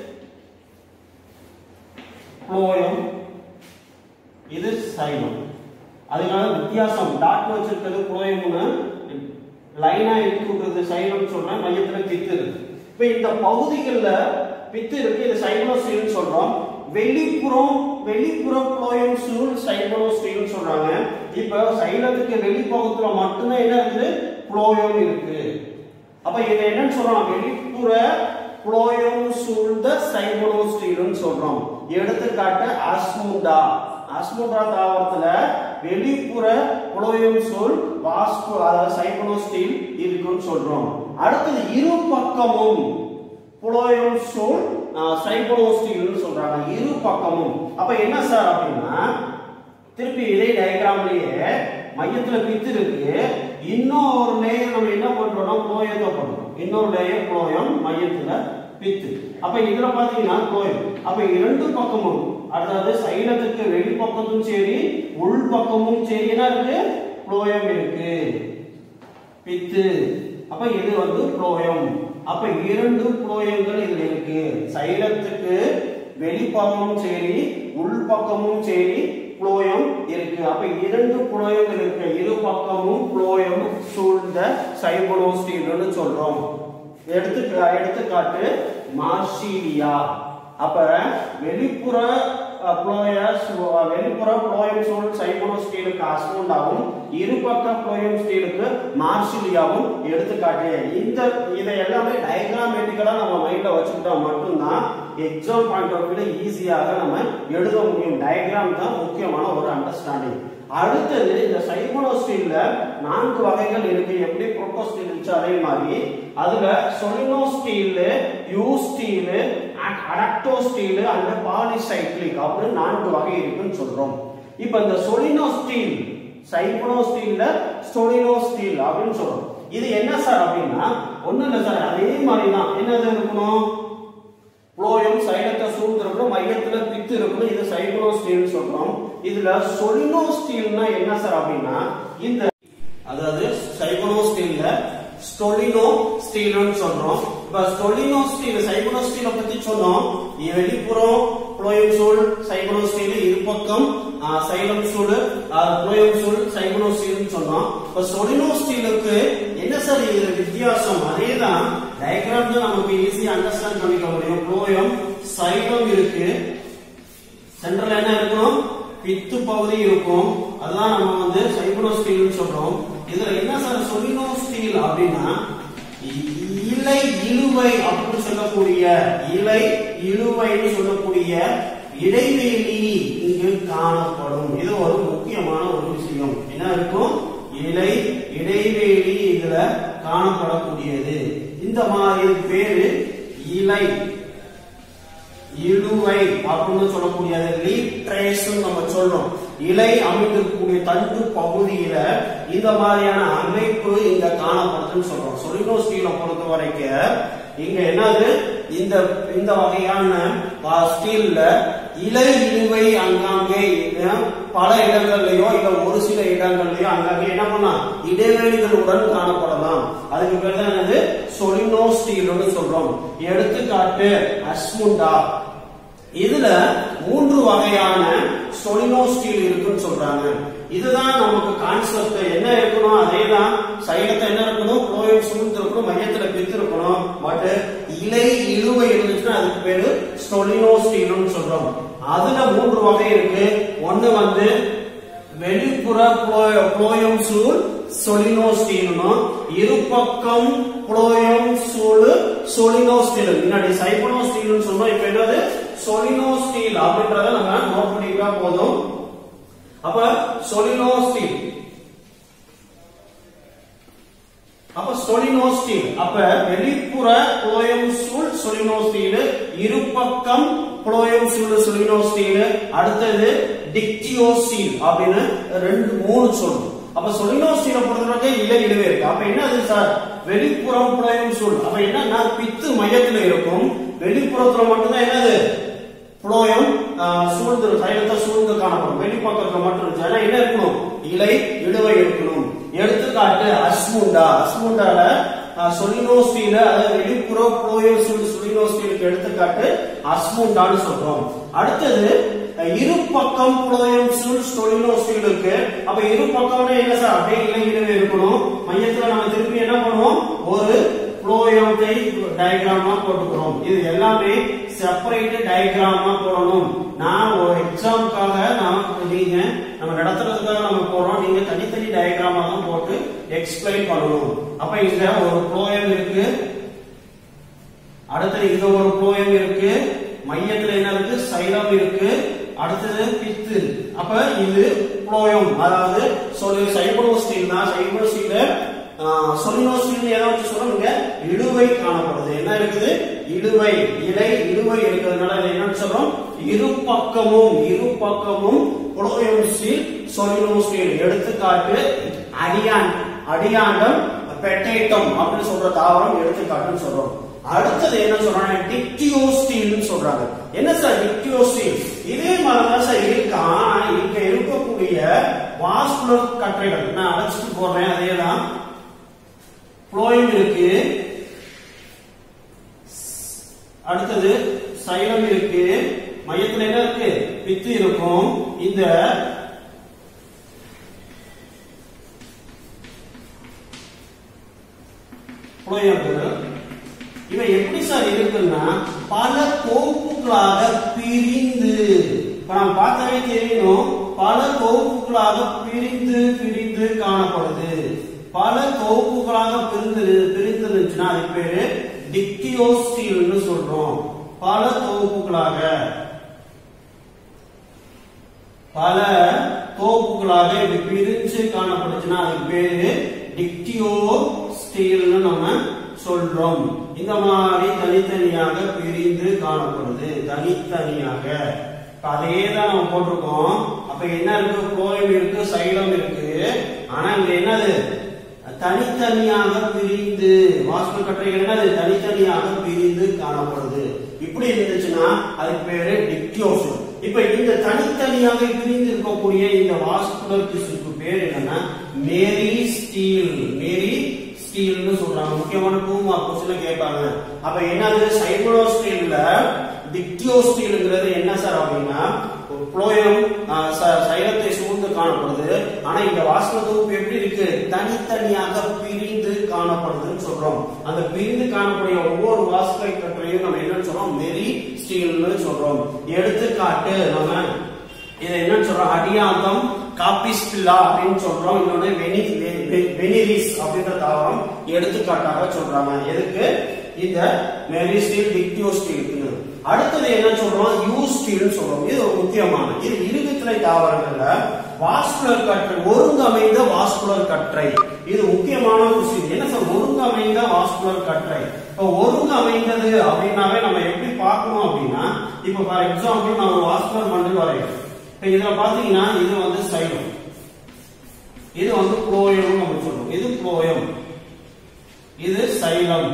புளோயம் இது சைலம் அதனால வித்தியாசம் டாட் வச்சிருக்கிறது புளோயம்னு லைனா எடுத்து விடுறது சைலம் சொல்றேன் மையத்துல பித்து இருக்கு இப்ப இந்த பகுதிகள்ல பித்து இருக்கு இது சைபோஸ்டீல்னு சொல்றோம் வெளிப்புறம் வெளிப்புற புளோயம் சூழ் சைபோஸ்டீல்னு சொல்றாங்க இப்ப சைலத்துக்கு வெளிப்பகுதியில மட்டும்தான் என்ன இருக்குது புளோயம் இருக்கு அப்ப இது என்னன்னு சொல்றோம் வெளிப்புற புளோயம் சூழ்ந்த சைபோஸ்டீல்னு சொல்றோம் எடுத்துக்காட்டு ஆஸ்முண்டா ஆஸ்முண்டா தாவரத்துல வெளிப்புற புளோயம் சூழ் வாஸ்கு அதாவது சைபோஸ்டீல் இருக்குன்னு சொல்றோம் அடுத்தது இரு பக்கமும் புளோயம் சூழ் சைபோஸ்டீல்னு சொல்றாங்க இரு பக்கமும் அப்ப என்ன சார் அப்படின்னா திருப்பி இதே டயக்ராம்லயே மையத்துல பித்து இருக்கு இன்னொரு லேயர் நம்ம என்ன பண்றோம்னா புளோயத்தை பண்றோம் இன்னொரு லேயர் புளோயம் மையத்துல பித்து அப்ப இதுல பாத்தீங்கன்னா புளோயம் அப்ப இரண்டு பக்கமும் அதாவது சைலத்துக்கு வெளிப்பக்கமும் சரி உள் பக்கமும் சரி என்ன இருக்கு புளோயம் இருக்கு பித்து அப்ப இது வந்து புளோயம் அப்ப இரண்டு புளோயங்கள் இதுல இருக்கு சைலத்துக்கு வெளிப்பக்கமும் சரி உள் பக்கமும் சரி புளோயம் இருக்கு அப்ப இரண்டு புளோயங்கள் இருக்கு இரு பக்கமும் புளோயம் சூழ்ந்த சைபனோ ஸ்டீல்னு சொல்றோம் எடுத்து எடுத்துக்காட்டு மார்ஷீலியா அப்ப வெளிப்புற புளோயஸ் வெளிப்புற புளோயம் சூழ் சைபனோ ஸ்டீலுக்கு அஸ்மோண்டாவும் இருபக்க புளோயம் ஸ்டீலுக்கு மார்ஷிலியாவும் எடுத்துக்காட்டு இந்த இதை எல்லாமே டயக்ராமேட்டிக்கலா நம்ம மைண்ட்ல வச்சுக்கிட்டா மட்டும்தான் எக்ஸாம் பாயிண்ட் ஆஃப் வியூல ஈஸியாக நம்ம எழுத முடியும் டயக்ராம் தான் முக்கியமான ஒரு அண்டர்ஸ்டாண்டிங் அடுத்தது இந்த சைபோனோ ஸ்டீல்ல நான்கு வகைகள் இருக்கு எப்படி புரோட்டோ ஸ்டீல் இருந்துச்சு அதே மாதிரி அதுல solenostele eustele atactostele and polycyclic அப்படின்னு நான்கு வகை இருக்குன்னு சொல்றோம் இப்போ இந்த சொலினோ ஸ்டீல் சைபோனோ ஸ்டீல்ல சொலினோ ஸ்டீல் அப்படின்னு சொல்றோம் இது என்ன சார் அப்படின்னா ஒண்ணும் இல்ல சார் அதே மாதிரி தான் என்னது இருக்கணும் புளோயம் சைலத்தை சூழ்ந்திருக்கணும் மையத்துல பித்து இருக்கணும் இது சைபோனோ ஸ்டீல் சொல்றோம் இதுல சொலினோ ஸ்டீல்னா என்ன சார் அப்படின்னா இந்த அதாவது சைபோனோ ஸ்டீல்ல ஸ்டொலினோ ஸ்டீல்னு சொல்றோம் இப்ப ஸ்டொலினோ ஸ்டீல் சைபோனோ ஸ்டீல பத்தி சொன்னோம் வெளிப்புறம் புளோயம் சூழ் சைபோனோ ஸ்டீல் இருபக்கம் சைலம் சூழ் புளோயம் சூழ் சைபோனோ ஸ்டீல்னு சொன்னோம் இப்ப ஸ்டொலினோ ஸ்டீலுக்கு என்ன சார் இது வித்தியாசம் அதேதான் டயக்ராம் தான் நமக்கு ஈஸியா அண்டர்ஸ்டாண்ட் பண்ணிக்க முடியும் புளோயம் சைலம் இருக்கு சென்ட்ரல் என்ன இருக்கும் பித்து பகுதி இருக்கும் அதான் நம்ம வந்து சைபனோ ஸ்டீல் சொல்றோம் இதுல என்ன சார் சொலினோ ஸ்டீல் அப்படின்னா இலை இழுவை அப்படின்னு சொல்லக்கூடிய இலை இழுவைன்னு சொல்லக்கூடிய இடைவெளி இங்கு காணப்படும் இது ஒரு முக்கியமான ஒரு விஷயம் என்ன இருக்கும் இலை இடைவெளி இதுல காணப்படக்கூடியது இந்த மாதிரி பேரு இலை இழுவை அப்படின்னு சொல்லக்கூடிய லீப் ட்ரேஸ் நம்ம சொல்றோம் இலை அமைந்திருக்கக்கூடிய தண்டு பகுதியில இந்த மாதிரியான அமைப்பு இங்க காணப்படுதுன்னு சொல்றோம் சொலினோ ஸ்டீலை பொறுத்த வரைக்கும் இங்க என்னது இந்த இந்த வகையான ஸ்டீல்ல இலை இழுவை அங்காங்கே பல இடங்கள்லயோ இல்ல ஒரு சில இடங்கள்லயோ அங்கங்கே என்ன பண்ணா இடைவெளிகளுடன் காணப்படலாம் அதுக்கு பேர் தான் என்னது சொலினோ ஸ்டீல்னு சொல்றோம் எடுத்துக்காட்டு அஸ்முண்டா இதுல மூன்று வகையான சொலினோ ஸ்டீல் இருக்குன்னு சொல்றாங்க இதுதான் நமக்கு கான்செப்ட் என்ன இருக்கணும் அதேதான் சைலத்தை என்ன இருக்கணும் புளோயம் சூழ்ந்து இருக்கணும் மையத்துல பித்து இருக்கணும் பட் இலை இழுவை இருந்துச்சுன்னா அதுக்கு பேரு ஸ்டொலினோ ஸ்டீல்னு சொல்றோம் அதுல மூன்று வகை இருக்கு ஒண்ணு வந்து வெளிப்புற புளோயம் சூழ் சொலினோ ஸ்டீல்னும் இருபக்கம் புளோயம் சூழ் சொலினோ ஸ்டீல் முன்னாடி சைபனோ ஸ்டீல்னு சொன்னோம் இப்ப என்னது சொலினோ ஸ்டீல் அப்படின்றத நம்ம நோட் பண்ணிக்கிட்டா போதும் அப்ப சொலினோ ஸ்டீல் அப்ப சொலினோ ஸ்டீல் அப்ப வெளிப்புற புளோயம் சூழ் சொலினோ ஸ்டீல் இருபக்கம் புளோயம் சூழ் சொலினோ ஸ்டீல் அடுத்தது டிக்டியோ ஸ்டீல் அப்படின்னு ரெண்டு மூணு சொல்லணும் அப்ப சொலினோ ஸ்டீலை பொறுத்தவரைக்கும் இலை இடுவே இருக்கு அப்ப என்ன அது சார் வெளிப்புறம் புலயம் சூழ் அப்ப என்னன்னா பித்து மையத்துல இருக்கும் வெளிப்புறத்துல மட்டும்தான் என்னது புலோயம் சூழ்ந்து சைலத்தை சூழ்ந்து காணப்படும் வெளிப்பக்கத்துல மட்டும் இருந்துச்சு ஆனா என்ன இருக்கணும் இலை இடுவை இருக்கணும் எடுத்துக்காட்டு அஸ்முண்டா அஸ்முண்டால சொலினோ ஸ்டீல் அதாவது வெளிப்புற புலோயம் சூழ் சொலினோ ஸ்டீலுக்கு எடுத்துக்காட்டு அஸ்முண்டான்னு சொல்றோம் அடுத்தது இரு பக்கம் புலோயம் சூழ் சொலினோ ஸ்டீலுக்கு அப்ப இரு பக்கம்னா என்ன சார் அப்படியே இலை இடுவை இருக்கணும் மையத்துல நம்ம திருப்பி என்ன பண்ணுவோம் ஒரு புளோயத்தை டயக்ராமா போட்டுக்கிறோம் இது எல்லாமே செப்பரேட் டயக்ராமா போடணும் நான் ஒரு எக்ஸாமுக்காக நான் நீங்க நம்ம நடத்துறதுக்காக நம்ம போறோம் நீங்க தனித்தனி டயக்ராமா தான் போட்டு எக்ஸ்பிளைன் பண்ணணும் அப்ப இங்க ஒரு புளோயம் இருக்கு அடுத்தது இங்க ஒரு புளோயம் இருக்கு மையத்துல என்ன இருக்கு சைலம் இருக்கு அடுத்தது பித்து அப்ப இது புளோயம் அதாவது சொல்லி சைபரோ ஸ்டீல் தான் சைபரோ ஸ்டீல் சொலினோஸ்டின் எதை வச்சு சொல்லுங்க இழுவை காணப்படுது என்ன இருக்குது இழுவை இலை இழுவை இருக்கிறதுனால இதை என்னன்னு சொல்றோம் இரு பக்கமும் இரு பக்கமும் புலோயம் ஸ்டீல் சொலினோ ஸ்டீல் எடுத்துக்காட்டு அடியான் அடியாண்டம் பெட்டேட்டம் அப்படின்னு சொல்ற தாவரம் எடுத்துக்காட்டுன்னு சொல்றோம் அடுத்தது என்ன சொல்றாங்க டிக்டியோ ஸ்டீல் சொல்றாங்க என்ன சார் டிக்டியோ ஸ்டீல் இதே மாதிரிதான் சார் இருக்கா இங்க இருக்கக்கூடிய வாஸ்குலர் கற்றைகள் நான் அழைச்சிட்டு போறேன் அதேதான் புளோயம் இருக்கு அடுத்தது சைலம் இருக்கு மையத்துல என்ன இருக்கு பித்து இருக்கும் இந்த புலோயர்கள் இவை எப்படி சார் இருக்குன்னா பல தொகுப்புகளாக பிரிந்து இப்ப நாம் பார்த்தாலே தெரியணும் பல தொகுப்புகளாக பிரிந்து பிரிந்து காணப்படுது பல தொகுப்புகளாக பிரிந்து பிரிந்து இருந்துச்சுன்னா அது பேரு டிக்டியோஸ்டீல்னு சொல்றோம் பல தொகுப்புகளாக பல தோப்புகளாக இப்படி பிரிஞ்சு காணப்படுச்சுன்னா அதுக்கு பேரு டிக்டியோ ஸ்டீல்னு நம்ம சொல்றோம் இந்த மாதிரி தனித்தனியாக பிரிந்து காணப்படுது தனித்தனியாக இப்ப அதே தான் நம்ம போட்டிருக்கோம் அப்ப என்ன இருக்கு குளோரின் இருக்கு சைலம் இருக்கு ஆனா இங்க என்னது தனித்தனியாக பிரிந்து வாஸ்து கற்றைகள் என்னது தனித்தனியாக பிரிந்து காணப்படுது இப்படி இருந்துச்சுன்னா அதுக்கு பேரு டிக்டியோஸ் இப்ப இந்த தனித்தனியாக பிரிந்து இருக்கக்கூடிய இந்த வாஸ்குலர் டிஷ்யூக்கு பேர் என்னன்னா மேரி ஸ்டீல் மேரி ஸ்டீல்னு சொல்றாங்க முக்கியமான டூ மார்க் கொஸ்டின்ல கேட்பாங்க அப்ப என்னது சைக்ளோ ஸ்டீல்ல டிக்டியோ ஸ்டீல்ங்கிறது என்ன சார் அப்படின்னா புளோயம் சைலத்தை சூழ்ந்து காணப்படுது ஆனா இந்த வாசன தொகுப்பு எப்படி இருக்கு தனித்தனியாக பிரிந்து காணப்படுதுன்னு சொல்றோம் அந்த பிரிந்து காணக்கூடிய ஒவ்வொரு வாசகை கற்றையும் நம்ம என்னன்னு சொல்றோம் மெரி ஸ்டீல்னு சொல்றோம் எடுத்துக்காட்டு நம்ம இதை என்ன சொல்றோம் அடியாந்தம் காப்பிஸ்பில்லா அப்படின்னு சொல்றோம் இன்னொன்னு வெனி வெனிரிஸ் அப்படின்ற தாவரம் எடுத்துக்காட்டாக சொல்றாங்க எதுக்கு இந்த மெரி ஸ்டீல் டிக்டியோ ஸ்டீல் அடுத்தது என்ன சொல்றோம் யூ ஸ்டீல் சொல்றோம் இது ஒரு முக்கியமான இது இருகத்திலை தாவரங்கள்ல வாஸ்குலர் கற்றை ஒருங்கமைந்த வாஸ்குலர் கற்றை இது முக்கியமான விஷயம் என்ன சார் ஒருங்கமைந்த வாஸ்குலர் கற்றை இப்போ ஒருங்கமைந்தது அப்படின்னாவே நம்ம எப்படி பார்க்கணும் அப்படின்னா இப்போ ஃபார் எக்ஸாம்பிள் நான் ஒரு வாஸ்குலர் மண்டல் வரைகிறேன் இப்போ இதுல பாத்தீங்கன்னா இது வந்து சைலம் இது வந்து புளோயம் நம்ம சொல்றோம் இது புளோயம் இது சைலம்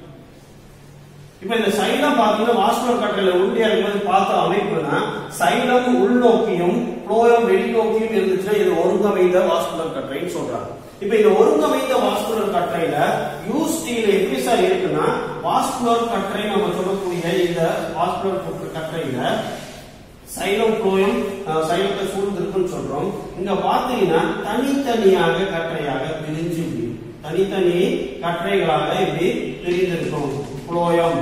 இப்ப இந்த சைலம் பாத்தீங்கன்னா வாஸ்குலர் கற்றையில உருண்டியா இருக்கிறது பார்த்த அமைப்புனா சைலம் உள்நோக்கியும் புளோயம் வெளிநோக்கியும் இருந்துச்சுன்னா இது ஒருங்கமைந்த வாஸ்குலர் கற்றைன்னு சொல்றாங்க இப்ப இந்த ஒருங்கமைந்த வாஸ்குலர் கற்றையில யூ ஸ்டீல் எப்படி சார் இருக்குன்னா வாஸ்குலர் கற்றை நம்ம சொல்லக்கூடிய இந்த வாஸ்குலர் கற்றையில சைலம் புளோயம் சைலத்தை சூழ்ந்திருக்குன்னு சொல்றோம் இங்க பாத்தீங்கன்னா தனித்தனியாக கற்றையாக பிரிஞ்சு இப்படி தனித்தனி கற்றைகளாக இப்படி பிரிந்திருக்கும் புளோயம்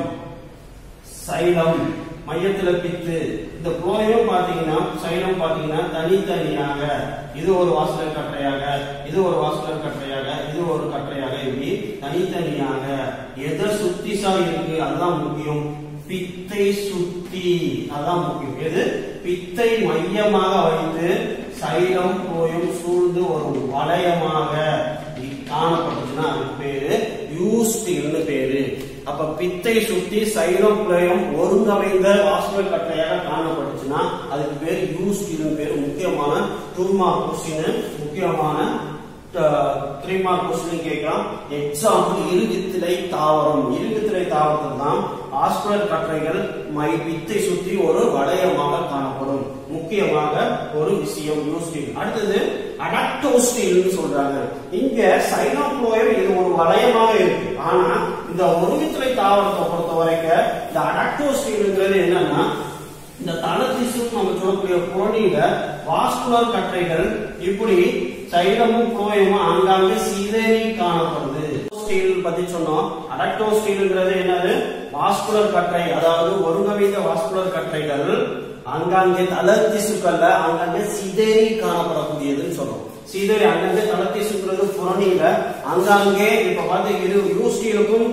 சைலம் மையத்துல பித்து இந்த புளோயம் பாத்தீங்கன்னா சைலம் பாத்தீங்கன்னா தனித்தனியாக இது ஒரு வாசலர் கற்றையாக இது ஒரு வாசலர் கற்றையாக இது ஒரு கற்றையாக இப்படி தனித்தனியாக எதை சுத்தி சார் இருக்கு அதுதான் முக்கியம் பித்தை சுத்தி அதான் முக்கியம் எது பித்தை மையமாக வைத்து சைலம் புளோயம் சூழ்ந்து ஒரு வளையமாக காணப்பட்டுச்சுன்னா அதுக்கு பேரு யூஸ்டில்னு பேரு அப்ப பித்தை சுத்தி சைலம் புலயம் ஒருங்கமைந்த வாசல் கட்டையாக காணப்பட்டுச்சுன்னா அதுக்கு பேர் யூஸ்டில்னு பேரு முக்கியமான டூ மார்க் கொஸ்டின் முக்கியமான த்ரீ மார்க் கொஸ்டின் கேட்கலாம் எக்ஸாம்பிள் இருகுத்திலை தாவரம் இருகுத்திலை தாவரத்தில் தான் ஆஸ்புலர் கற்றைகள் மை பித்தை சுற்றி ஒரு வளையமாக காணப்படும் முக்கியமாக ஒரு விஷயம் யூஸ்டில் அடுத்தது அடாக்டோஸ்டில்னு சொல்றாங்க இங்க சைனோப்ளோயம் இது ஒரு வளையமாக இருக்கு ஆனா இந்த ஒருங்கித்துறை தாவரத்தை பொறுத்த வரைக்கும் இந்த அடாக்டோஸ்டில்ங்கிறது என்னன்னா இந்த தளத்திசு நம்ம சொல்லக்கூடிய புரணியில வாஸ்குலர் கற்றைகள் இப்படி சைலமும் புரோயமும் ஆங்காங்கே சிதறி காணப்படுது ஸ்டீல் பத்தி சொன்னோம் அடக்டோ ஸ்டீல்ங்கிறது என்னது வாஸ்குலர் கற்றை அதாவது ஒருங்கமைந்த வாஸ்குலர் கற்றைகள் ஆங்காங்கே தளத்திசுக்கள்ல ஆங்காங்கே சிதறி காணப்படக்கூடியதுன்னு சொல்றோம் சீதரி அங்கங்க தளத்திசுங்கிறது புரணியில அங்கங்கே இப்ப பாத்து இது யூ ஸ்டீலுக்கும்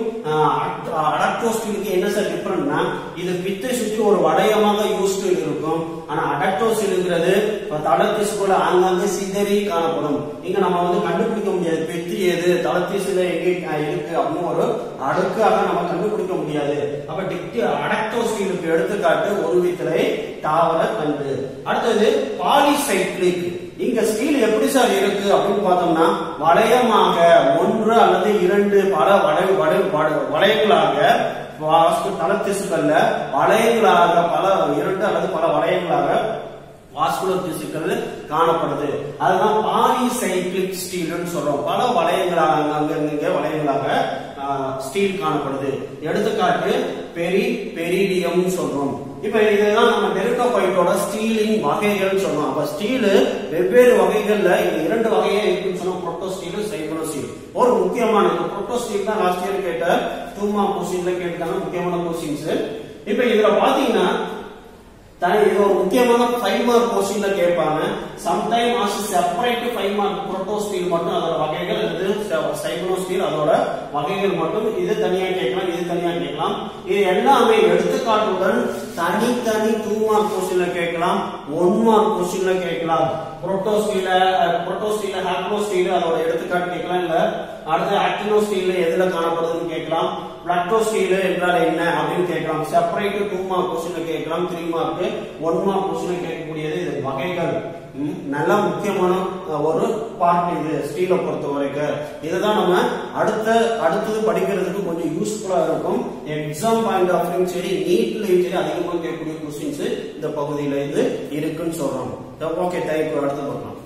அடக்டோ ஸ்டீலுக்கு என்ன சார் டிஃபரெண்ட்னா இது பித்தை சுற்றி ஒரு வளையமாக யூ ஸ்டீல் இருக்கும் ஆனா அடக்டோ ஸ்டீலுங்கிறது தளத்திசுக்குள்ள ஆங்காங்கே சிதறி காணப்படும் இங்க நம்ம வந்து கண்டுபிடிக்க முடியாது பெத்தி எது தளத்திசுல எங்க இருக்கு அப்படின்னு ஒரு அடுக்காக நம்ம கண்டுபிடிக்க முடியாது அப்ப டிக்டி அடக்டோ ஸ்டீலுக்கு எடுத்துக்காட்டு ஒரு வித்திரை தாவர கண்டு அடுத்தது பாலிசைக்ளிக் இங்க ஸ்டீல் எப்படி சார் இருக்கு அப்படின்னு பார்த்தோம்னா வளையமாக ஒன்று அல்லது இரண்டு பல வளை வளை வளை- வளையங்களாக வாஸ்து தளத்திசுக்கள்ல வளையங்களாக பல இரண்டு அல்லது பல வளையங்களாக வாஸ்குலர் திசுக்கள் காணப்படுது அதுதான் பாலிசைக்ளிக் ஸ்டீல்னு சொல்றோம் பல வளையங்களாக அங்க அங்கங்க வளையங்களாக ஸ்டீல் காணப்படுது எடுத்துக்காட்டு பெரி பெரிடியம் சொல்றோம் இப்ப இதுதான் நம்ம டெரிட்டோபைட்டோட ஸ்டீலின் வகைகள் சொன்னோம் அப்ப ஸ்டீல் வெவ்வேறு வகைகள்ல இந்த இரண்டு வகையே இருக்குன்னு சொன்னோம் புரோட்டோ ஸ்டீல் சைக்ளோ ஸ்டீல் ஒரு முக்கியமான இந்த புரோட்டோ ஸ்டீல் தான் லாஸ்ட் இயர் கேட்ட டூ மார்க் கொஸ்டின்ல கேட்டாங்க முக்கியமான கொஸ்டின்ஸ் இப்ப இதுல பாத்தீங்கன்னா தான் இது ஒரு முக்கியமான ஃபைவ் மார்க் கொஸ்டின்ல கேட்பாங்க sometime as separate five mark protostele மட்டும் அதோட வகைகள் இது சைக்ளோ ஸ்டீல் அதோட வகைகள் மட்டும் இது தனியா கேட்கலாம் இது தனியா கேட்கலாம் இது எல்லாமே எடுத்துக்காட்டுடன் தனித்தனி டூ மார்க் கொஸ்டின்ல கேட்கலாம் ஒன் மார்க் கொஸ்டின்ல கேட்கலாம் புரோட்டோ ஸ்டீல புரோட்டோ ஸ்டீல ஹாக்ரோ ஸ்டீல் அதோட எடுத்துக்காட்டு கேட்கலாம் இல்ல அடுத்து ஆக்டினோ ஸ்டீல் எதுல காணப்படுதுன்னு கேட்கலாம் பிளக்டோ ஸ்டீல் என்றால் என்ன அப்படின்னு கேட்கலாம் செப்பரேட் டூ மார்க் கொஸ்டின் கேட்கலாம் three mark one mark question கேட்கக்கூடியது இது வகைகள் ம், நல்ல முக்கியமான அஹ், ஒரு பார்ட் இது ஸ்டீலை பொறுத்த வரைக்கும் இதுதான் நம்ம அடுத்த அடுத்தது படிக்கிறதுக்கு கொஞ்சம் யூஸ்ஃபுல்லா இருக்கும் எக்ஸாம் பாயிண்ட் ஆஃப் வியூ சரி நீட்லயும் சரி அதிகமாக கேட்கக்கூடிய கொஸ்டின்ஸ் இந்த பகுதியில இது இருக்குன்னு சொல்றோம் ஓகே தேங்க்யூ அடுத்து பார்க்கலாம்